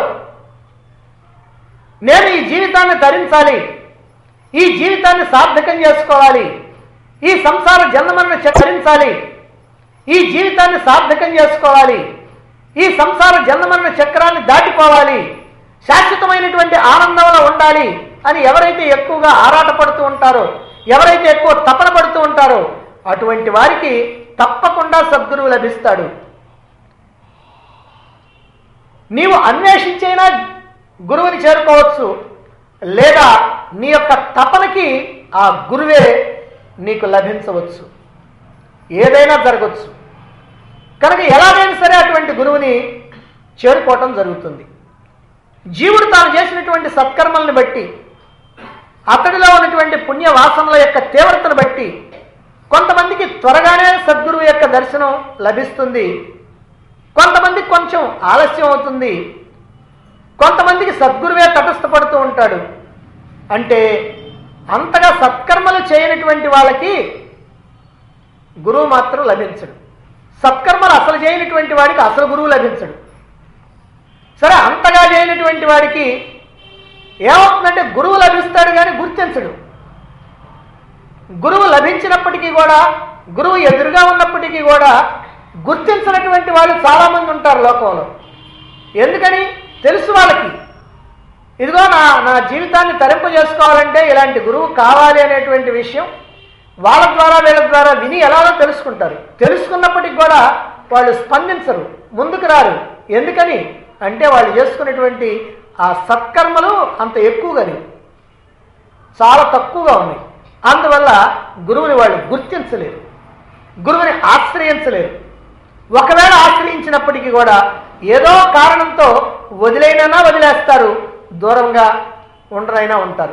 నేను ఈ జీవితాన్ని ధరించాలి ఈ జీవితాన్ని సార్థకం చేసుకోవాలి ఈ సంసార జన్మలను చరించాలి ఈ జీవితాన్ని సార్థకం చేసుకోవాలి ఈ సంసార జన్మరణ చక్రాన్ని దాటిపోవాలి శాశ్వతమైనటువంటి ఆనందంలో ఉండాలి అని ఎవరైతే ఎక్కువగా ఆరాటపడుతూ ఉంటారో ఎవరైతే ఎక్కువ తపన పడుతూ ఉంటారో అటువంటి వారికి తప్పకుండా సద్గురువు లభిస్తాడు నీవు అన్వేషించైనా గురువుని చేరుకోవచ్చు లేదా నీ యొక్క తపనకి ఆ గురువే నీకు లభించవచ్చు ఏదైనా జరగవచ్చు కనుక ఎలాగైనా సరే అటువంటి గురువుని చేరుకోవటం జరుగుతుంది జీవుడు తాను చేసినటువంటి సత్కర్మల్ని బట్టి అతడిలో ఉన్నటువంటి పుణ్య వాసనల యొక్క తీవ్రతను బట్టి కొంతమందికి త్వరగానే సద్గురువు యొక్క దర్శనం లభిస్తుంది కొంతమందికి కొంచెం ఆలస్యం అవుతుంది కొంతమందికి సద్గురువే తటస్థపడుతూ ఉంటాడు అంటే అంతగా సత్కర్మలు చేయనటువంటి వాళ్ళకి గురువు మాత్రం లభించడు సత్కర్మలు అసలు చేయనటువంటి వాడికి అసలు గురువు లభించడు సరే అంతగా చేయనటువంటి వాడికి ఏమవుతుందంటే గురువు లభిస్తాడు కానీ గుర్తించడు గురువు లభించినప్పటికీ కూడా గురువు ఎదురుగా ఉన్నప్పటికీ కూడా గుర్తించినటువంటి వాళ్ళు చాలామంది ఉంటారు లోకంలో ఎందుకని తెలుసు వాళ్ళకి ఇదిగో నా నా జీవితాన్ని తరింపు చేసుకోవాలంటే ఇలాంటి గురువు కావాలి అనేటువంటి విషయం వాళ్ళ ద్వారా వీళ్ళ ద్వారా విని ఎలాగో తెలుసుకుంటారు తెలుసుకున్నప్పటికి కూడా వాళ్ళు స్పందించరు ముందుకు రారు ఎందుకని అంటే వాళ్ళు చేసుకున్నటువంటి ఆ సత్కర్మలు అంత ఎక్కువగా లేవు చాలా తక్కువగా ఉన్నాయి అందువల్ల గురువుని వాళ్ళు గుర్తించలేరు గురువుని ఆశ్రయించలేరు ఒకవేళ ఆశ్రయించినప్పటికీ కూడా ఏదో కారణంతో వదిలేనైనా వదిలేస్తారు దూరంగా ఉండరైనా ఉంటారు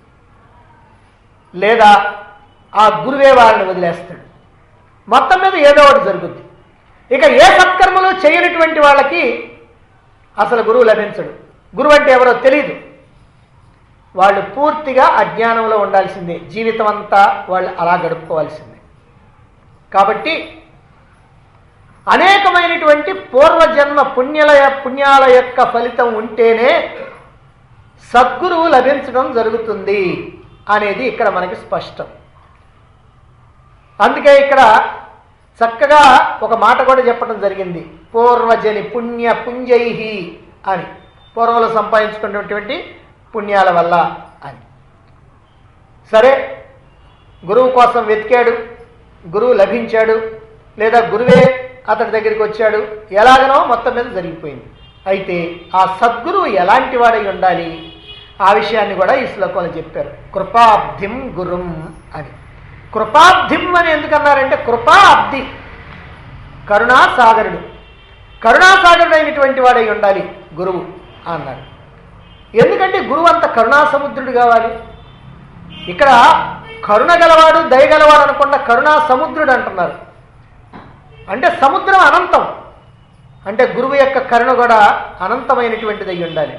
లేదా ఆ గురువే వాళ్ళని వదిలేస్తాడు మొత్తం మీద ఏదో ఒకటి జరుగుద్ది ఇక ఏ సత్కర్మలు చేయనటువంటి వాళ్ళకి అసలు గురువు లభించడు గురువు అంటే ఎవరో తెలియదు వాళ్ళు పూర్తిగా అజ్ఞానంలో ఉండాల్సిందే జీవితం అంతా వాళ్ళు అలా గడుపుకోవాల్సిందే కాబట్టి అనేకమైనటువంటి పూర్వజన్మ పుణ్యల పుణ్యాల యొక్క ఫలితం ఉంటేనే సద్గురువు లభించడం జరుగుతుంది అనేది ఇక్కడ మనకి స్పష్టం అందుకే ఇక్కడ చక్కగా ఒక మాట కూడా చెప్పడం జరిగింది పూర్వజని పుణ్య పుంజై అని పూర్వంలో సంపాదించుకున్నటువంటి పుణ్యాల వల్ల అని సరే గురువు కోసం వెతికాడు గురువు లభించాడు లేదా గురువే అతడి దగ్గరికి వచ్చాడు ఎలాగనో మొత్తం మీద జరిగిపోయింది అయితే ఆ సద్గురువు ఎలాంటి వాడై ఉండాలి ఆ విషయాన్ని కూడా ఈ శ్లోకంలో చెప్పారు కృపాబ్ధిం గురుం అని కృపాబ్ధిం అని ఎందుకన్నారంటే కృపా అబ్ది కరుణాసాగరుడు కరుణాసాగరుడు అయినటువంటి వాడై ఉండాలి గురువు అన్నారు ఎందుకంటే గురువు అంత కరుణాసముద్రుడు కావాలి ఇక్కడ కరుణ గలవాడు దయగలవాడు అనకుండా కరుణా సముద్రుడు అంటున్నారు అంటే సముద్రం అనంతం అంటే గురువు యొక్క కరుణ కూడా అనంతమైనటువంటిది అయి ఉండాలి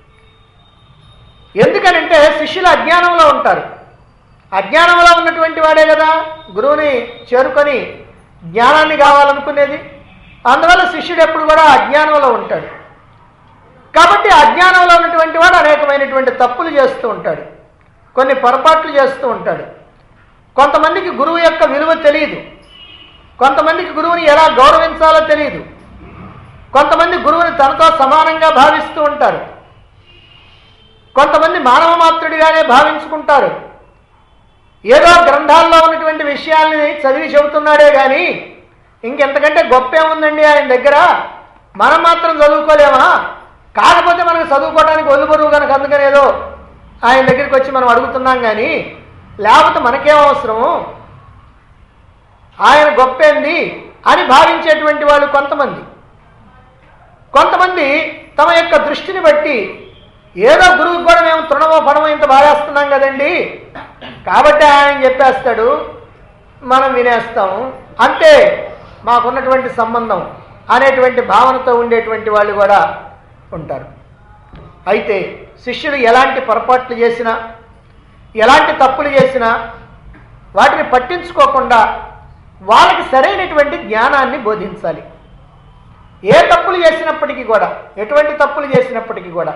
ఎందుకనంటే శిష్యులు అజ్ఞానంలో ఉంటారు అజ్ఞానంలో ఉన్నటువంటి వాడే కదా గురువుని చేరుకొని జ్ఞానాన్ని కావాలనుకునేది అందువల్ల శిష్యుడు ఎప్పుడు కూడా అజ్ఞానంలో ఉంటాడు కాబట్టి అజ్ఞానంలో ఉన్నటువంటి వాడు అనేకమైనటువంటి తప్పులు చేస్తూ ఉంటాడు కొన్ని పొరపాట్లు చేస్తూ ఉంటాడు కొంతమందికి గురువు యొక్క విలువ తెలియదు కొంతమందికి గురువుని ఎలా గౌరవించాలో తెలియదు కొంతమంది గురువుని తనతో సమానంగా భావిస్తూ ఉంటారు కొంతమంది మానవ మాత్రుడిగానే భావించుకుంటారు ఏదో గ్రంథాల్లో ఉన్నటువంటి విషయాల్ని చదివి చెబుతున్నాడే కానీ ఇంకెంతకంటే గొప్ప ఏముందండి ఆయన దగ్గర మనం మాత్రం చదువుకోలేమా కాకపోతే మనకు చదువుకోవడానికి ఒళ్ళు బరువు కనుక అందుకని ఏదో ఆయన దగ్గరికి వచ్చి మనం అడుగుతున్నాం కానీ లేకపోతే మనకేం అవసరము ఆయన గొప్పేంది అని భావించేటువంటి వాళ్ళు కొంతమంది కొంతమంది తమ యొక్క దృష్టిని బట్టి ఏదో గురువుకి కూడా మేము తృణమో ఫణమో ఇంత బాగేస్తున్నాం కదండి కాబట్టి ఆయన చెప్పేస్తాడు మనం వినేస్తాము అంతే మాకున్నటువంటి సంబంధం అనేటువంటి భావనతో ఉండేటువంటి వాళ్ళు కూడా ఉంటారు అయితే శిష్యుడు ఎలాంటి పొరపాట్లు చేసినా ఎలాంటి తప్పులు చేసినా వాటిని పట్టించుకోకుండా వాళ్ళకి సరైనటువంటి జ్ఞానాన్ని బోధించాలి ఏ తప్పులు చేసినప్పటికీ కూడా ఎటువంటి తప్పులు చేసినప్పటికీ కూడా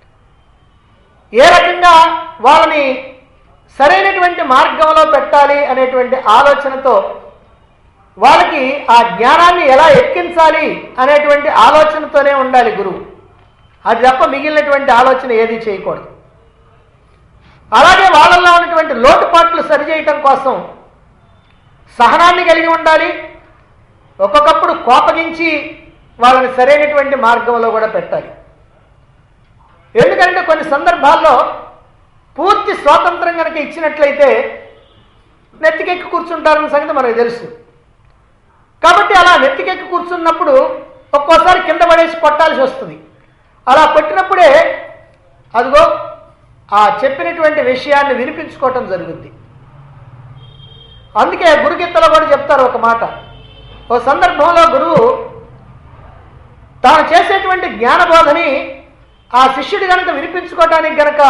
ఏ రకంగా వాళ్ళని సరైనటువంటి మార్గంలో పెట్టాలి అనేటువంటి ఆలోచనతో వాళ్ళకి ఆ జ్ఞానాన్ని ఎలా ఎక్కించాలి అనేటువంటి ఆలోచనతోనే ఉండాలి గురువు అది తప్ప మిగిలినటువంటి ఆలోచన ఏది చేయకూడదు అలాగే వాళ్ళల్లో ఉన్నటువంటి లోటుపాట్లు సరిచేయటం కోసం సహనాన్ని కలిగి ఉండాలి ఒక్కొక్కప్పుడు కోపగించి వాళ్ళని సరైనటువంటి మార్గంలో కూడా పెట్టాలి ఎందుకంటే కొన్ని సందర్భాల్లో పూర్తి స్వాతంత్రం కనుక ఇచ్చినట్లయితే నెత్తికెక్కి కూర్చుంటారన్న సంగతి మనకు తెలుసు కాబట్టి అలా నెత్తికెక్కి కూర్చున్నప్పుడు ఒక్కోసారి కింద పడేసి కొట్టాల్సి వస్తుంది అలా కొట్టినప్పుడే అదిగో ఆ చెప్పినటువంటి విషయాన్ని వినిపించుకోవటం జరుగుద్ది అందుకే గురుగీతలో కూడా చెప్తారు ఒక మాట ఓ సందర్భంలో గురువు తాను చేసేటువంటి జ్ఞానబోధని ఆ శిష్యుడి గనక వినిపించుకోవటానికి గనక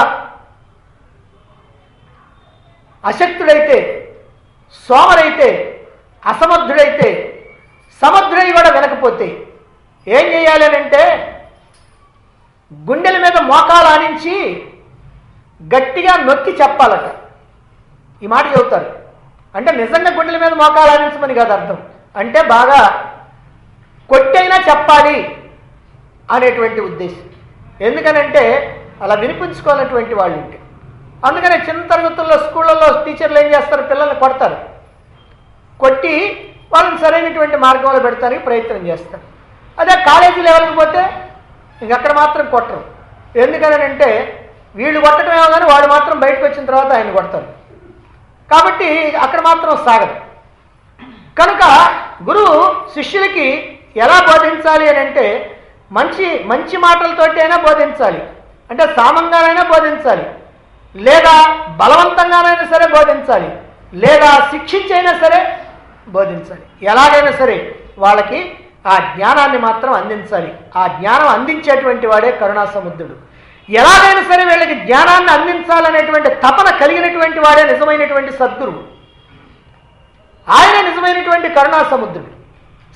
అశక్తుడైతే సోమరైతే అసమర్థుడైతే సమర్థుడై కూడా వినకపోతే ఏం చేయాలి అని అంటే గుండెల మీద మోకాలు ఆనించి గట్టిగా నొక్కి చెప్పాలట ఈ మాట చెబుతారు అంటే నిజంగా గుండెల మీద మోకాలు ఆనించమని కాదు అర్థం అంటే బాగా కొట్టైనా చెప్పాలి అనేటువంటి ఉద్దేశం ఎందుకనంటే అలా వినిపించుకోనటువంటి వాళ్ళు ఉంటే అందుకనే చిన్న తరగతుల్లో స్కూళ్ళల్లో టీచర్లు ఏం చేస్తారు పిల్లల్ని కొడతారు కొట్టి వాళ్ళని సరైనటువంటి మార్గంలో పెడతానికి ప్రయత్నం చేస్తారు అదే కాలేజీ లెవెల్కి పోతే ఇంక అక్కడ మాత్రం కొట్టరు ఎందుకనంటే వీళ్ళు కొట్టడమేమో కానీ వాడు మాత్రం బయటకు వచ్చిన తర్వాత ఆయన కొడతారు కాబట్టి అక్కడ మాత్రం సాగదు కనుక గురువు శిష్యులకి ఎలా బోధించాలి అని అంటే మంచి మంచి మాటలతోటి అయినా బోధించాలి అంటే సామంగానైనా బోధించాలి లేదా బలవంతంగానైనా సరే బోధించాలి లేదా శిక్షించైనా సరే బోధించాలి ఎలాగైనా సరే వాళ్ళకి ఆ జ్ఞానాన్ని మాత్రం అందించాలి ఆ జ్ఞానం అందించేటువంటి వాడే కరుణా సముద్రుడు ఎలాగైనా సరే వీళ్ళకి జ్ఞానాన్ని అందించాలనేటువంటి తపన కలిగినటువంటి వాడే నిజమైనటువంటి సద్గురువు ఆయన నిజమైనటువంటి కరుణా సముద్రుడు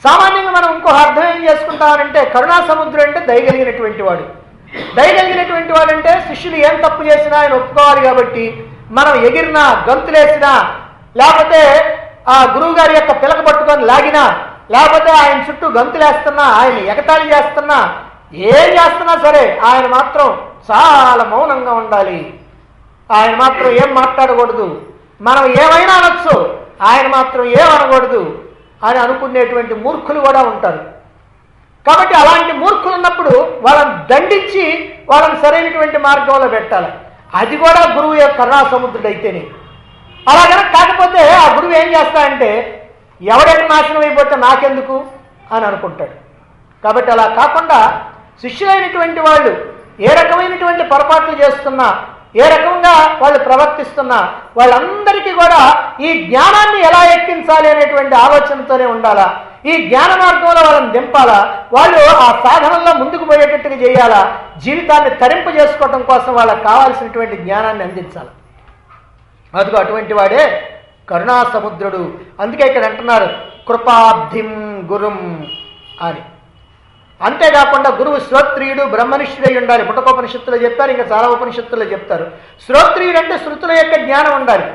సామాన్యంగా మనం ఇంకో అర్థం ఏం చేసుకుంటామంటే కరుణా సముద్రుడు అంటే దయగలిగినటువంటి వాడు దయగలిగినటువంటి వాడు అంటే శిష్యులు ఏం తప్పు చేసినా ఆయన ఒప్పుకోవాలి కాబట్టి మనం ఎగిరినా గంతులేసినా లేకపోతే ఆ గురువు గారి యొక్క పిలక పట్టుకొని లాగినా లేకపోతే ఆయన చుట్టూ గంతులేస్తున్నా ఆయన ఎగతాళి చేస్తున్నా ఏం చేస్తున్నా సరే ఆయన మాత్రం చాలా మౌనంగా ఉండాలి ఆయన మాత్రం ఏం మాట్లాడకూడదు మనం ఏమైనా అనొచ్చు ఆయన మాత్రం ఏం అనకూడదు అని అనుకునేటువంటి మూర్ఖులు కూడా ఉంటారు కాబట్టి అలాంటి మూర్ఖులు ఉన్నప్పుడు వాళ్ళని దండించి వాళ్ళని సరైనటువంటి మార్గంలో పెట్టాలి అది కూడా గురువు యొక్క కరుణా సముద్రుడు అయితేనే అలా కనుక కాకపోతే ఆ గురువు ఏం చేస్తాడంటే ఎవడెక్కడ నాశనం అయిపోతే నాకెందుకు అని అనుకుంటాడు కాబట్టి అలా కాకుండా శిష్యులైనటువంటి వాళ్ళు ఏ రకమైనటువంటి పొరపాట్లు చేస్తున్నా ఏ రకంగా వాళ్ళు ప్రవర్తిస్తున్నా వాళ్ళందరికీ కూడా ఈ జ్ఞానాన్ని ఎలా ఎక్కించాలి అనేటువంటి ఆలోచనతోనే ఉండాలా ఈ జ్ఞాన మార్గంలో వాళ్ళని దింపాలా వాళ్ళు ఆ సాధనలో ముందుకు పోయేటట్టుగా చేయాలా జీవితాన్ని తరింప చేసుకోవటం కోసం వాళ్ళకి కావాల్సినటువంటి జ్ఞానాన్ని అందించాలి అదిగో అటువంటి వాడే కరుణా సముద్రుడు అందుకే ఇక్కడ అంటున్నారు కృపాబ్ధిం గురుం అని అంతేకాకుండా గురువు శ్రోత్రియుడు బ్రహ్మనిష్ఠుడై ఉండాలి పుటకోపనిషత్తులో చెప్పారు ఇంకా చాలా ఉపనిషత్తులో చెప్తారు శ్రోత్రియుడు అంటే శృతుల యొక్క జ్ఞానం ఉండాలి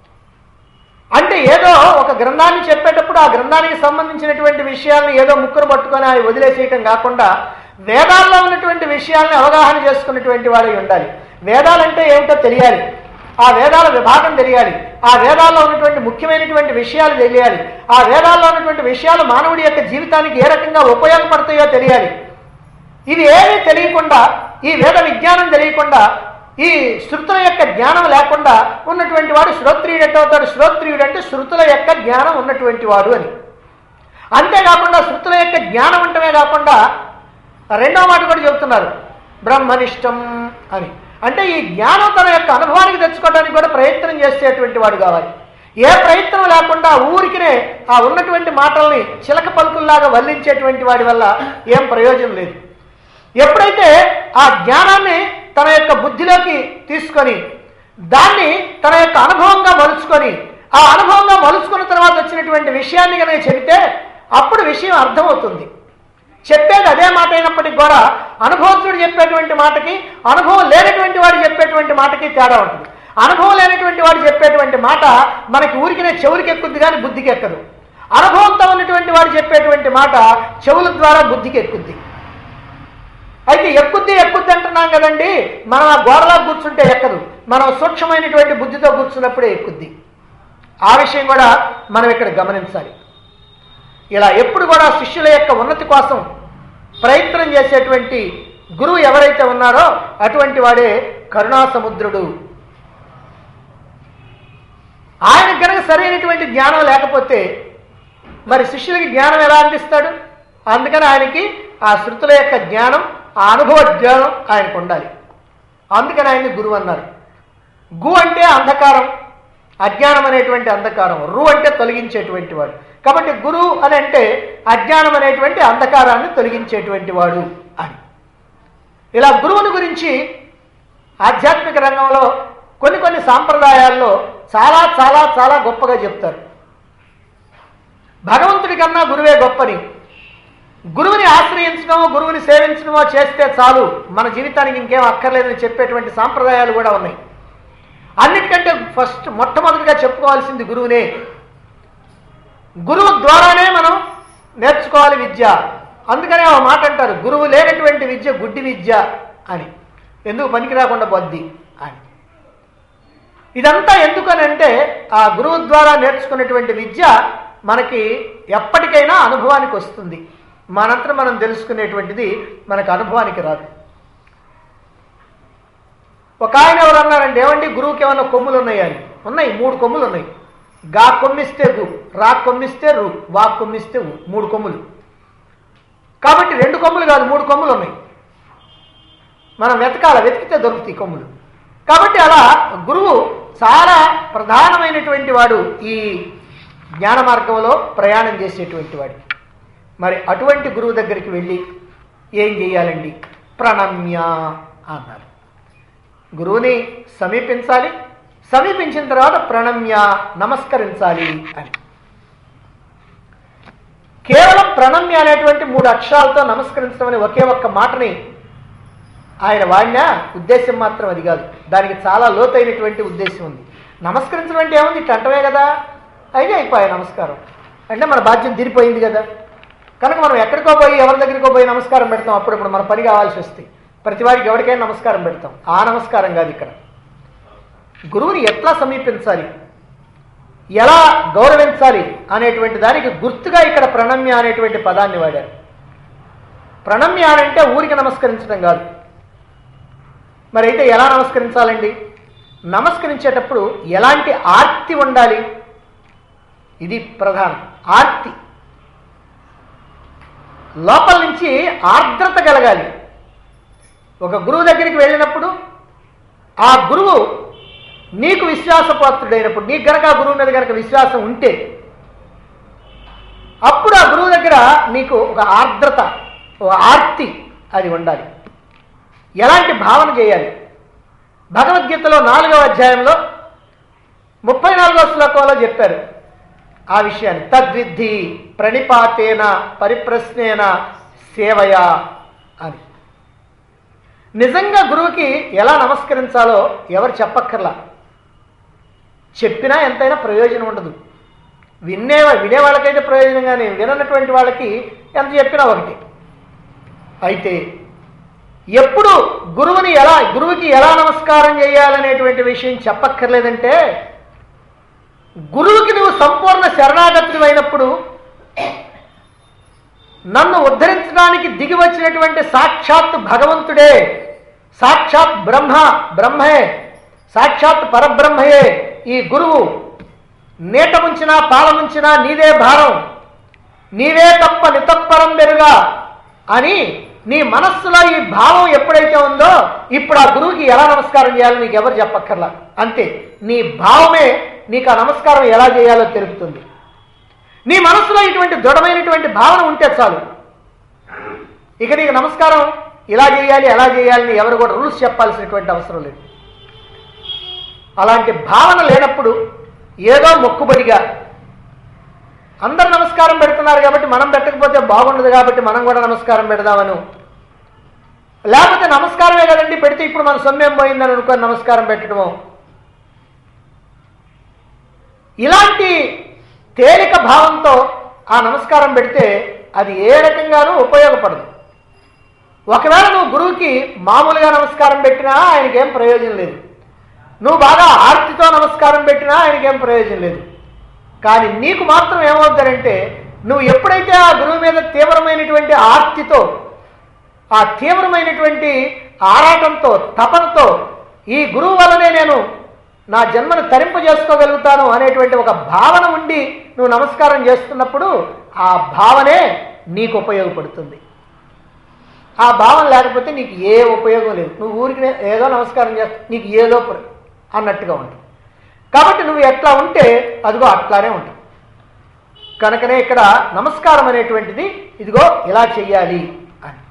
అంటే ఏదో ఒక గ్రంథాన్ని చెప్పేటప్పుడు ఆ గ్రంథానికి సంబంధించినటువంటి విషయాలను ఏదో ముక్కును పట్టుకొని అవి వదిలేసేయటం కాకుండా వేదాల్లో ఉన్నటువంటి విషయాల్ని అవగాహన చేసుకున్నటువంటి వాడై ఉండాలి వేదాలంటే ఏమిటో తెలియాలి ఆ వేదాల విభాగం తెలియాలి ఆ వేదాల్లో ఉన్నటువంటి ముఖ్యమైనటువంటి విషయాలు తెలియాలి ఆ వేదాల్లో ఉన్నటువంటి విషయాలు మానవుడి యొక్క జీవితానికి ఏ రకంగా ఉపయోగపడతాయో తెలియాలి ఇది ఏమీ తెలియకుండా ఈ వేద విజ్ఞానం తెలియకుండా ఈ శృతుల యొక్క జ్ఞానం లేకుండా ఉన్నటువంటి వాడు శ్రోత్రియుడు ఎట్ట అవుతాడు శ్రోత్రియుడు అంటే శృతుల యొక్క జ్ఞానం ఉన్నటువంటి వాడు అని అంతేకాకుండా శృతుల యొక్క జ్ఞానం అంటమే కాకుండా రెండవ మాట కూడా చెబుతున్నారు బ్రహ్మనిష్టం అని అంటే ఈ జ్ఞానం తన యొక్క అనుభవానికి తెచ్చుకోవడానికి కూడా ప్రయత్నం చేసేటువంటి వాడు కావాలి ఏ ప్రయత్నం లేకుండా ఊరికినే ఆ ఉన్నటువంటి మాటల్ని చిలక పలుకుల్లాగా వల్లించేటువంటి వాడి వల్ల ఏం ప్రయోజనం లేదు ఎప్పుడైతే ఆ జ్ఞానాన్ని తన యొక్క బుద్ధిలోకి తీసుకొని దాన్ని తన యొక్క అనుభవంగా మలుచుకొని ఆ అనుభవంగా మలుచుకున్న తర్వాత వచ్చినటువంటి విషయాన్ని కనుక చెబితే అప్పుడు విషయం అర్థమవుతుంది చెప్పేది అదే మాట అయినప్పటికీ కూడా అనుభవస్తుడు చెప్పేటువంటి మాటకి అనుభవం లేనటువంటి వాడు చెప్పేటువంటి మాటకి తేడా ఉంటుంది అనుభవం లేనటువంటి వాడు చెప్పేటువంటి మాట మనకి ఊరికినే చెవులకి ఎక్కుద్ది కానీ బుద్ధికి ఎక్కదు అనుభవంతో ఉన్నటువంటి వాడు చెప్పేటువంటి మాట చెవుల ద్వారా బుద్ధికి ఎక్కుద్ది అయితే ఎక్కుద్ది ఎక్కుద్ది అంటున్నాం కదండి మనం ఆ గోడలా కూర్చుంటే ఎక్కదు మనం సూక్ష్మమైనటువంటి బుద్ధితో కూర్చున్నప్పుడే ఎక్కుద్ది ఆ విషయం కూడా మనం ఇక్కడ గమనించాలి ఇలా ఎప్పుడు కూడా శిష్యుల యొక్క ఉన్నతి కోసం ప్రయత్నం చేసేటువంటి గురువు ఎవరైతే ఉన్నారో అటువంటి వాడే కరుణా సముద్రుడు ఆయన కనుక సరైనటువంటి జ్ఞానం లేకపోతే మరి శిష్యులకి జ్ఞానం ఎలా అందిస్తాడు అందుకని ఆయనకి ఆ శృతుల యొక్క జ్ఞానం ఆ అనుభవ జ్ఞానం ఆయనకు ఉండాలి అందుకని ఆయన్ని గురువు అన్నారు గు అంటే అంధకారం అజ్ఞానం అనేటువంటి అంధకారం రు అంటే తొలగించేటువంటి వాడు కాబట్టి గురువు అని అంటే అజ్ఞానం అనేటువంటి అంధకారాన్ని తొలగించేటువంటి వాడు అని ఇలా గురువుని గురించి ఆధ్యాత్మిక రంగంలో కొన్ని కొన్ని సాంప్రదాయాల్లో చాలా చాలా చాలా గొప్పగా చెప్తారు భగవంతుడి కన్నా గురువే గొప్పని గురువుని ఆశ్రయించడమో గురువుని సేవించడమో చేస్తే చాలు మన జీవితానికి ఇంకేం అక్కర్లేదని చెప్పేటువంటి సాంప్రదాయాలు కూడా ఉన్నాయి అన్నిటికంటే ఫస్ట్ మొట్టమొదటిగా చెప్పుకోవాల్సింది గురువునే గురువు ద్వారానే మనం నేర్చుకోవాలి విద్య అందుకనే ఆ మాట అంటారు గురువు లేనటువంటి విద్య గుడ్డి విద్య అని ఎందుకు పనికి రాకుండా బొద్ది అని ఇదంతా ఎందుకనంటే ఆ గురువు ద్వారా నేర్చుకున్నటువంటి విద్య మనకి ఎప్పటికైనా అనుభవానికి వస్తుంది మనంతా మనం తెలుసుకునేటువంటిది మనకు అనుభవానికి రాదు ఒక ఆయన ఎవరు అన్నారంటే ఏమండి గురువుకి ఏమైనా కొమ్ములు ఉన్నాయా అని ఉన్నాయి మూడు కొమ్ములు ఉన్నాయి గా కొమ్మిస్తే గు రా కొమ్మిస్తే రు వా కొమ్మిస్తే ఉ మూడు కొమ్ములు కాబట్టి రెండు కొమ్ములు కాదు మూడు కొమ్ములు ఉన్నాయి మనం వెతకాల వెతికితే దొరుకుతాయి కొమ్ములు కాబట్టి అలా గురువు చాలా ప్రధానమైనటువంటి వాడు ఈ జ్ఞాన మార్గంలో ప్రయాణం చేసేటువంటి వాడు మరి అటువంటి గురువు దగ్గరికి వెళ్ళి ఏం చేయాలండి ప్రణమ్య అన్నారు గురువుని సమీపించాలి సమీపించిన తర్వాత ప్రణమ్య నమస్కరించాలి అని కేవలం ప్రణమ్య అనేటువంటి మూడు అక్షరాలతో నమస్కరించడం అనే ఒకే ఒక్క మాటని ఆయన వాడినా ఉద్దేశం మాత్రం అది కాదు దానికి చాలా లోతైనటువంటి ఉద్దేశం ఉంది నమస్కరించడం అంటే ఏముంది ఇట్లా అంటమే కదా అయితే అయిపోయా నమస్కారం అంటే మన బాధ్యత తీరిపోయింది కదా కనుక మనం ఎక్కడికో పోయి ఎవరి దగ్గరికో పోయి నమస్కారం పెడతాం అప్పుడప్పుడు మన పని కావాల్సి వస్తే ప్రతి వారికి ఎవరికైనా నమస్కారం పెడతాం ఆ నమస్కారం కాదు ఇక్కడ గురువుని ఎట్లా సమీపించాలి ఎలా గౌరవించాలి అనేటువంటి దానికి గుర్తుగా ఇక్కడ ప్రణమ్య అనేటువంటి పదాన్ని వాడారు ప్రణమ్య అని అంటే ఊరికి నమస్కరించడం కాదు మరి అయితే ఎలా నమస్కరించాలండి నమస్కరించేటప్పుడు ఎలాంటి ఆర్తి ఉండాలి ఇది ప్రధానం ఆర్తి లోపల నుంచి ఆర్ద్రత కలగాలి ఒక గురువు దగ్గరికి వెళ్ళినప్పుడు ఆ గురువు నీకు విశ్వాసపాత్రుడైనప్పుడు నీకు గనక ఆ గురువు మీద గనక విశ్వాసం ఉంటే అప్పుడు ఆ గురువు దగ్గర నీకు ఒక ఆర్ద్రత ఒక ఆర్తి అది ఉండాలి ఎలాంటి భావన చేయాలి భగవద్గీతలో నాలుగవ అధ్యాయంలో ముప్పై నాలుగవ శ్లోకంలో చెప్పారు ఆ విషయాన్ని తద్విద్ధి ప్రణిపాతేన పరిప్రశ్నేన సేవయా అని నిజంగా గురువుకి ఎలా నమస్కరించాలో ఎవరు చెప్పక్కర్లా చెప్పినా ఎంతైనా ప్రయోజనం ఉండదు వినే వినే వాళ్ళకైతే ప్రయోజనం కానీ విననటువంటి వాళ్ళకి ఎంత చెప్పినా ఒకటి అయితే ఎప్పుడు గురువుని ఎలా గురువుకి ఎలా నమస్కారం చేయాలనేటువంటి విషయం చెప్పక్కర్లేదంటే గురువుకి నువ్వు సంపూర్ణ శరణాగతుడు అయినప్పుడు నన్ను ఉద్ధరించడానికి దిగి వచ్చినటువంటి సాక్షాత్ భగవంతుడే సాక్షాత్ బ్రహ్మ బ్రహ్మే సాక్షాత్ పరబ్రహ్మయే ఈ గురువు నీట ముంచినా పాల ముంచినా నీదే భారం నీవే తప్ప నితప్పరం బెరుగా అని నీ మనస్సులో ఈ భావం ఎప్పుడైతే ఉందో ఇప్పుడు ఆ గురువుకి ఎలా నమస్కారం చేయాలో నీకు ఎవరు చెప్పక్కర్లా అంతే నీ భావమే నీకు ఆ నమస్కారం ఎలా చేయాలో తెలుపుతుంది నీ మనసులో ఇటువంటి దృఢమైనటువంటి భావన ఉంటే చాలు ఇక నీకు నమస్కారం ఇలా చేయాలి ఎలా చేయాలని ఎవరు కూడా రూల్స్ చెప్పాల్సినటువంటి అవసరం లేదు అలాంటి భావన లేనప్పుడు ఏదో మొక్కుబడిగా అందరు నమస్కారం పెడుతున్నారు కాబట్టి మనం పెట్టకపోతే బాగుండదు కాబట్టి మనం కూడా నమస్కారం పెడదామను లేకపోతే నమస్కారమే కదండి పెడితే ఇప్పుడు మన సొమ్మేం పోయిందని అనుకొని నమస్కారం పెట్టడము ఇలాంటి తేలిక భావంతో ఆ నమస్కారం పెడితే అది ఏ రకంగానూ ఉపయోగపడదు ఒకవేళ నువ్వు గురువుకి మామూలుగా నమస్కారం పెట్టినా ఆయనకేం ప్రయోజనం లేదు నువ్వు బాగా ఆర్తితో నమస్కారం పెట్టినా ఆయనకేం ప్రయోజనం లేదు కానీ నీకు మాత్రం ఏమవుతారంటే నువ్వు ఎప్పుడైతే ఆ గురువు మీద తీవ్రమైనటువంటి ఆర్తితో ఆ తీవ్రమైనటువంటి ఆరాటంతో తపనతో ఈ గురువు వల్లనే నేను నా జన్మను తరింప చేసుకోగలుగుతాను అనేటువంటి ఒక భావన ఉండి నువ్వు నమస్కారం చేస్తున్నప్పుడు ఆ భావనే నీకు ఉపయోగపడుతుంది ఆ భావన లేకపోతే నీకు ఏ ఉపయోగం లేదు నువ్వు ఊరికి ఏదో నమస్కారం చేస్తా నీకు ఏదో ప్ర- అన్నట్టుగా ఉంటుంది కాబట్టి నువ్వు ఎట్లా ఉంటే అదిగో అట్లానే ఉంటుంది కనుకనే ఇక్కడ నమస్కారం అనేటువంటిది ఇదిగో ఇలా చెయ్యాలి అని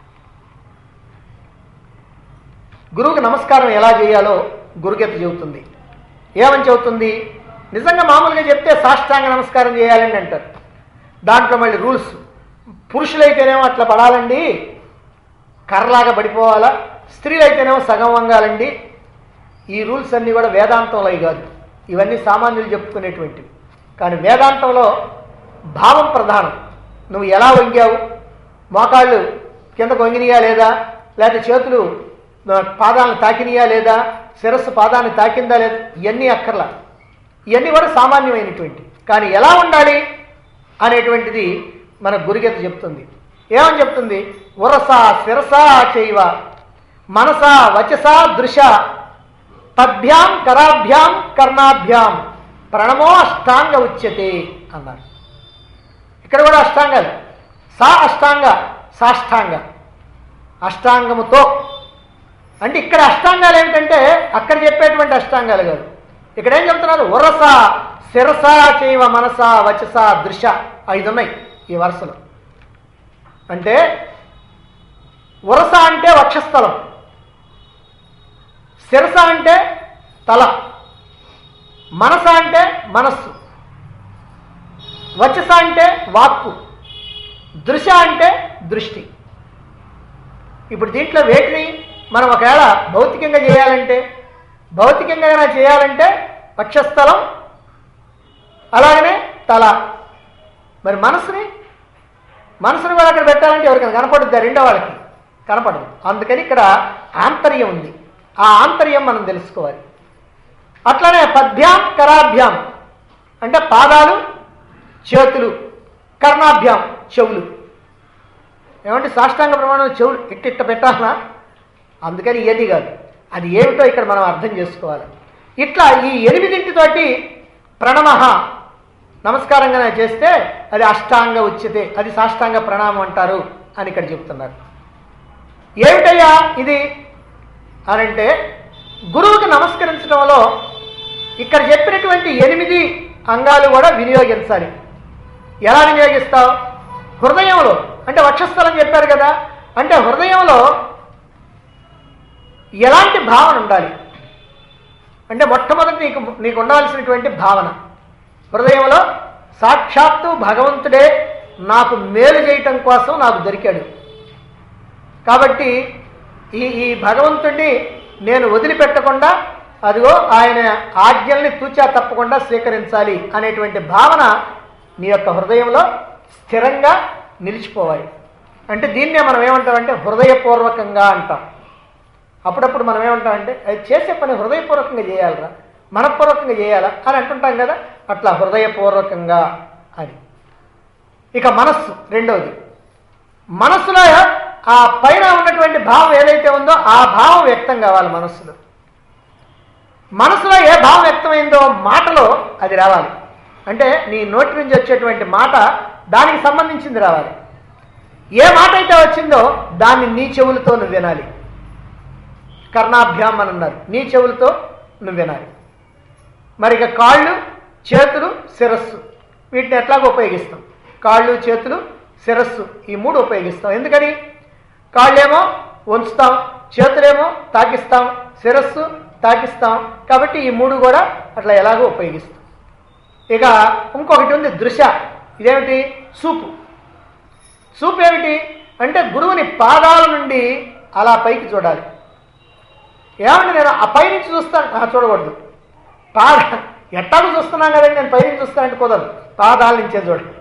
గురువుకి నమస్కారం ఎలా చేయాలో గురుగీత చెబుతుంది ఏమని చెబుతుంది నిజంగా మామూలుగా చెప్తే సాష్టాంగ నమస్కారం చేయాలని అంటారు దాంట్లో మళ్ళీ రూల్స్ పురుషులైతేనేమో అట్లా పడాలండి కర్రలాగా పడిపోవాలా స్త్రీలైతేనేమో సగం వంగాలండి ఈ రూల్స్ అన్నీ కూడా వేదాంతంలో అవి కాదు ఇవన్నీ సామాన్యులు చెప్పుకునేటువంటివి కానీ వేదాంతంలో భావం ప్రధానం నువ్వు ఎలా వంగావు మోకాళ్ళు కిందకు వంగినయా లేదా లేకపోతే చేతులు ఆ, పాదాలను తాకినయా లేదా శిరస్సు పాదాన్ని తాకిందా లేదా ఇవన్నీ అక్కర్లా ఇవన్నీ కూడా సామాన్యమైనటువంటి కానీ ఎలా ఉండాలి అనేటువంటిది మన గురుగీత చెప్తుంది ఏమని చెప్తుంది ఉరస శిరస చేయవ మనస వచస దృశ పద్భ్యాం కరాభ్యాం కర్ణాభ్యాం ప్రణమో అష్టాంగ ఉచ్యతే అన్నారు ఇక్కడ కూడా అష్టాంగాలు సా అష్టాంగ సాష్టాంగ అష్టాంగముతో అంటే ఇక్కడ అష్టాంగాలు ఏమిటంటే అక్కడ చెప్పేటువంటి అష్టాంగాలు కాదు ఇక్కడ ఏం చెప్తున్నారు ఉరస శిరస చేయవ మనస వచస దృశ ఐదు ఉన్నాయి ఈ వరుసలో అంటే ఉరస అంటే వక్షస్థలం శిరస అంటే తల మనస అంటే మనస్సు వచస అంటే వాక్కు దృశ అంటే దృష్టి ఇప్పుడు దీంట్లో వేటిని మనం ఒకవేళ భౌతికంగా చేయాలంటే భౌతికంగా ఏమైనా చేయాలంటే వక్షస్థలం అలాగనే తల మరి మనసుని మనసుని కూడా అక్కడ పెట్టాలంటే ఎవరికైనా కనపడుద్ది రెండో వాళ్ళకి కనపడదు అందుకని ఇక్కడ ఆంతర్యం ఉంది ఆ ఆంతర్యం మనం తెలుసుకోవాలి అట్లనే పద్భ్యాం కరాభ్యాం అంటే పాదాలు చేతులు కర్ణాభ్యాం చెవులు ఏమంటే సాష్టాంగ ప్రమాణం చెవులు ఇట్ట ఇట్ట పెట్టాలనా అందుకని ఇవన్నీ కాదు అది ఏమిటో ఇక్కడ మనం అర్థం చేసుకోవాలి ఇట్లా ఈ ఎనిమిదింటితోటి ప్రణమ నమస్కారంగా చేస్తే అది అష్టాంగ ఉచ్యతే అది సాష్టాంగ ప్రణామం అంటారు అని ఇక్కడ చెప్తున్నారు ఏమిటయ్యా ఇది అనంటే గురువుకి నమస్కరించడంలో ఇక్కడ చెప్పినటువంటి ఎనిమిది అంగాలు కూడా వినియోగించాలి ఎలా వినియోగిస్తావు హృదయంలో అంటే వక్షస్థలం చెప్పారు కదా అంటే హృదయంలో ఎలాంటి భావన ఉండాలి అంటే మొట్టమొదటి నీకు నీకు ఉండాల్సినటువంటి భావన హృదయంలో సాక్షాత్తు భగవంతుడే నాకు మేలు చేయటం కోసం నాకు దొరికాడు కాబట్టి ఈ ఈ భగవంతుడిని నేను వదిలిపెట్టకుండా అదిగో ఆయన ఆజ్ఞల్ని తూచా తప్పకుండా స్వీకరించాలి అనేటువంటి భావన నీ యొక్క హృదయంలో స్థిరంగా నిలిచిపోవాలి అంటే దీన్నే మనం ఏమంటామంటే హృదయపూర్వకంగా అంటాం అప్పుడప్పుడు మనం ఏమంటామంటే అది చేసే పని హృదయపూర్వకంగా చేయాలరా మనపూర్వకంగా చేయాలా అని అంటుంటాం కదా అట్లా హృదయపూర్వకంగా అని ఇక మనస్సు రెండవది మనస్సులో ఆ పైన ఉన్నటువంటి భావం ఏదైతే ఉందో ఆ భావం వ్యక్తం కావాలి మనస్సులో మనసులో ఏ భావం వ్యక్తమైందో మాటలో అది రావాలి అంటే నీ నోటి నుంచి వచ్చేటువంటి మాట దానికి సంబంధించింది రావాలి ఏ మాట అయితే వచ్చిందో దాన్ని నీ చెవులతో నువ్వు వినాలి కర్ణాభ్యాం అని అన్నారు నీ చెవులతో నువ్వు వినాలి మరి ఇక కాళ్ళు చేతులు శిరస్సు వీటిని ఎట్లాగో ఉపయోగిస్తాం కాళ్ళు చేతులు శిరస్సు ఈ మూడు ఉపయోగిస్తాం ఎందుకని కాళ్ళేమో ఉంచుతాం చేతులేమో తాకిస్తాం శిరస్సు తాకిస్తాం కాబట్టి ఈ మూడు కూడా అట్లా ఎలాగో ఉపయోగిస్తాం ఇక ఇంకొకటి ఉంది దృశ ఇదేమిటి సూపు సూపు ఏమిటి అంటే గురువుని పాదాల నుండి అలా పైకి చూడాలి ఏమంటే నేను ఆ పైనుంచి చూస్తాను ఆ, చూడకూడదు పాద ఎట్టాగో చూస్తున్నాను కదండి నేను పైనుంచి చూస్తానంటే కుదరదు పాదాల నుంచే చూడండి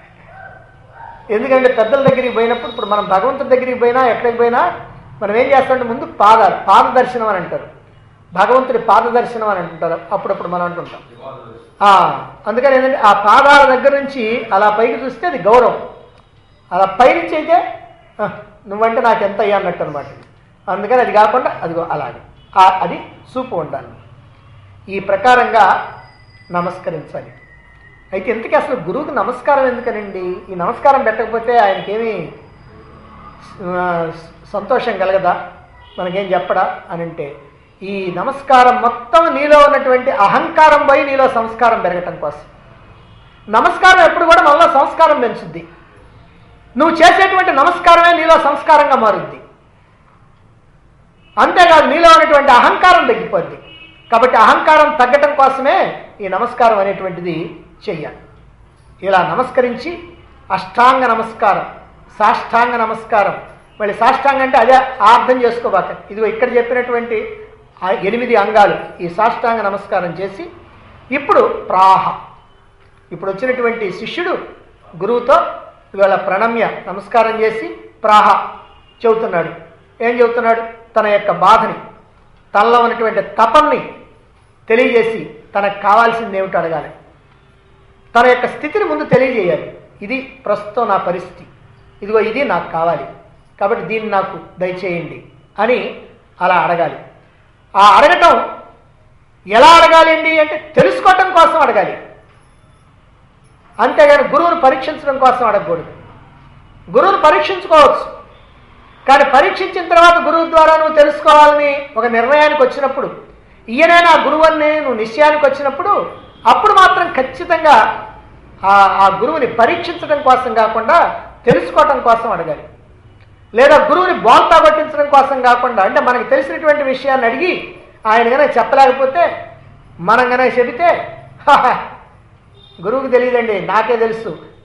ఎందుకంటే పెద్దల దగ్గరికి పోయినప్పుడు ఇప్పుడు మనం భగవంతుడి దగ్గరికి పోయినా ఎక్కడికి పోయినా మనం ఏం చేస్తామంటే ముందు పాదాలు పాద దర్శనం అని అంటారు భగవంతుడి పాద దర్శనం అని అంటుంటారు అప్పుడప్పుడు మనం అంటుంటాం ఆ, అందుకని ఏంటంటే ఆ పాదాల దగ్గర నుంచి అలా పైకి చూస్తే అది గౌరవం అలా పైనుంచి అయితే "ఆ, నువ్వంటే నాకు ఎంత అయ్యా అన్నట్టు అనమాట అందుకని అది కాకుండా అదిగో అలాగే ఆ- అది చూపు ఉండాలి ఈ ప్రకారంగా నమస్కరించాలి అయితే ఎందుకు అసలు గురువుకి నమస్కారం ఎందుకనండి ఈ నమస్కారం పెట్టకపోతే ఆయనకేమీ ఆ, సంతోషం కలగదా మనకేం చెప్పడా అని అంటే ఈ నమస్కారం మొత్తం నీలో ఉన్నటువంటి అహంకారం పోయి నీలో సంస్కారం పెరగటం కోసం నమస్కారం ఎప్పుడు కూడా మనలో సంస్కారం పెంచుద్ది నువ్వు చేసేటువంటి నమస్కారమే నీలో సంస్కారంగా మారుద్ది అంతేకాదు నీలో ఉన్నటువంటి అహంకారం తగ్గిపోద్ది కాబట్టి అహంకారం తగ్గటం కోసమే ఈ నమస్కారం అనేటువంటిది చెయ్యాలి ఇలా నమస్కరించి అష్టాంగ నమస్కారం సాష్టాంగ నమస్కారం మళ్ళీ సాష్టాంగ అంటే అదే అర్థం చేసుకోబాక ఇదిగో ఇక్కడ చెప్పినటువంటి ఆ ఎనిమిది అంగాలు ఈ సాష్టాంగ నమస్కారం చేసి ఇప్పుడు ప్రాహ ఇప్పుడు వచ్చినటువంటి శిష్యుడు గురువుతో ఇవాళ ప్రణమ్య నమస్కారం చేసి ప్రాహ చెబుతున్నాడు ఏం చెబుతున్నాడు తన యొక్క బాధని తనలో ఉన్నటువంటి తపన్ని తెలియజేసి తనకు కావాల్సింది ఏమిటో అడగాలి తన యొక్క స్థితిని ముందు తెలియజేయాలి ఇది ప్రస్తుతం నా పరిస్థితి ఇదిగో ఇది నాకు కావాలి కాబట్టి దీన్ని నాకు దయచేయండి అని అలా అడగాలి ఆ అడగటం ఎలా అడగాలి అండి అంటే తెలుసుకోవటం కోసం అడగాలి అంతేగాని గురువును పరీక్షించడం కోసం అడగకూడదు గురువును పరీక్షించుకోవచ్చు కానీ పరీక్షించిన తర్వాత గురువు ద్వారా నువ్వు తెలుసుకోవాలని ఒక నిర్ణయానికి వచ్చినప్పుడు ఈయనే నా గురువు అని నువ్వు నిశ్చయానికి వచ్చినప్పుడు అప్పుడు మాత్రం ఖచ్చితంగా ఆ ఆ గురువుని పరీక్షించడం కోసం కాకుండా తెలుసుకోవటం కోసం అడగాలి లేదా గురువుని బోల్తా పట్టించడం కోసం కాకుండా అంటే మనకు తెలిసినటువంటి విషయాన్ని అడిగి ఆయన కనుక చెప్పలేకపోతే మనం కనుక చెబితే "హహ, గురువుకి తెలియదండి నాకే తెలుసు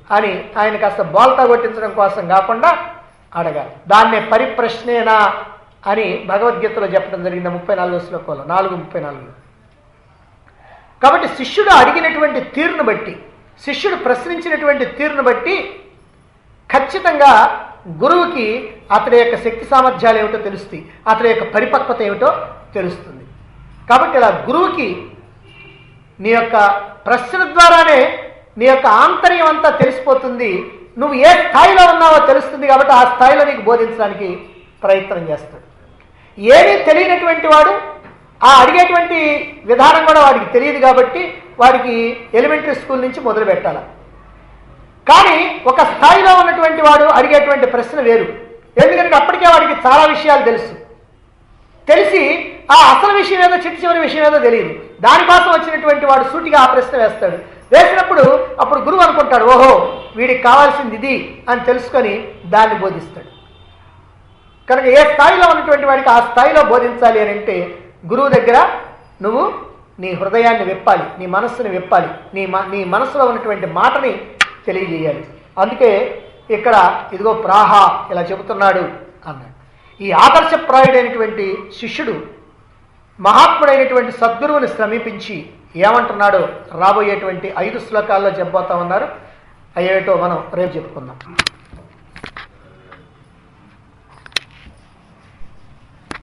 అని ఆయన కాస్త బోల్తా కొట్టించడం కోసం కాకుండా అడగాలి దాన్నే పరిప్రశ్నేనా అని భగవద్గీతలో చెప్పడం జరిగింది ముప్పై నాలుగో శ్లోకంలో నాలుగు ముప్పై నాలుగు కాబట్టి శిష్యుడు అడిగినటువంటి తీరును బట్టి శిష్యుడు ప్రశ్నించినటువంటి తీరును బట్టి ఖచ్చితంగా గురువుకి అతడి యొక్క శక్తి సామర్థ్యాలు ఏమిటో తెలుస్తాయి అతడి యొక్క పరిపక్వత ఏమిటో తెలుస్తుంది కాబట్టి ఇలా గురువుకి నీ యొక్క ప్రశ్న ద్వారానే నీ యొక్క ఆంతర్యం అంతా తెలిసిపోతుంది నువ్వు ఏ స్థాయిలో ఉన్నావో తెలుస్తుంది కాబట్టి ఆ స్థాయిలో నీకు బోధించడానికి ప్రయత్నం చేస్తాడు ఏమీ తెలియనటువంటి వాడు ఆ అడిగేటువంటి విధానం కూడా వాడికి తెలియదు కాబట్టి వాడికి ఎలిమెంటరీ స్కూల్ నుంచి మొదలు పెట్టాలి కానీ ఒక స్థాయిలో ఉన్నటువంటి వాడు అడిగేటువంటి ప్రశ్న వేరు ఎందుకంటే అప్పటికే వాడికి చాలా విషయాలు తెలుసు తెలిసి ఆ అసలు విషయం ఏదో చిట్టు చివరి విషయం ఏదో తెలియదు దానికోసం వచ్చినటువంటి వాడు సూటిగా ఆ ప్రశ్న వేస్తాడు వేసినప్పుడు అప్పుడు గురువు అనుకుంటాడు ఓహో వీడికి కావాల్సింది ఇది అని తెలుసుకొని దాన్ని బోధిస్తాడు కనుక ఏ స్థాయిలో ఉన్నటువంటి వాడికి ఆ స్థాయిలో బోధించాలి అని అంటే గురువు దగ్గర నువ్వు నీ హృదయాన్ని విప్పాలి నీ మనస్సుని విప్పాలి నీ మ నీ మనసులో ఉన్నటువంటి మాటని తెలియజేయాలి అందుకే ఇక్కడ ఇదిగో ప్రాహ ఇలా చెబుతున్నాడు అన్నాడు ఈ ఆదర్శప్రాయుడైనటువంటి శిష్యుడు మహాత్ముడైనటువంటి సద్గురువుని సమీపించి ఏమంటున్నాడో రాబోయేటువంటి ఐదు శ్లోకాల్లో చెప్పబోతా ఉన్నారు అయ్యేటో మనం రేపు చెప్పుకుందాం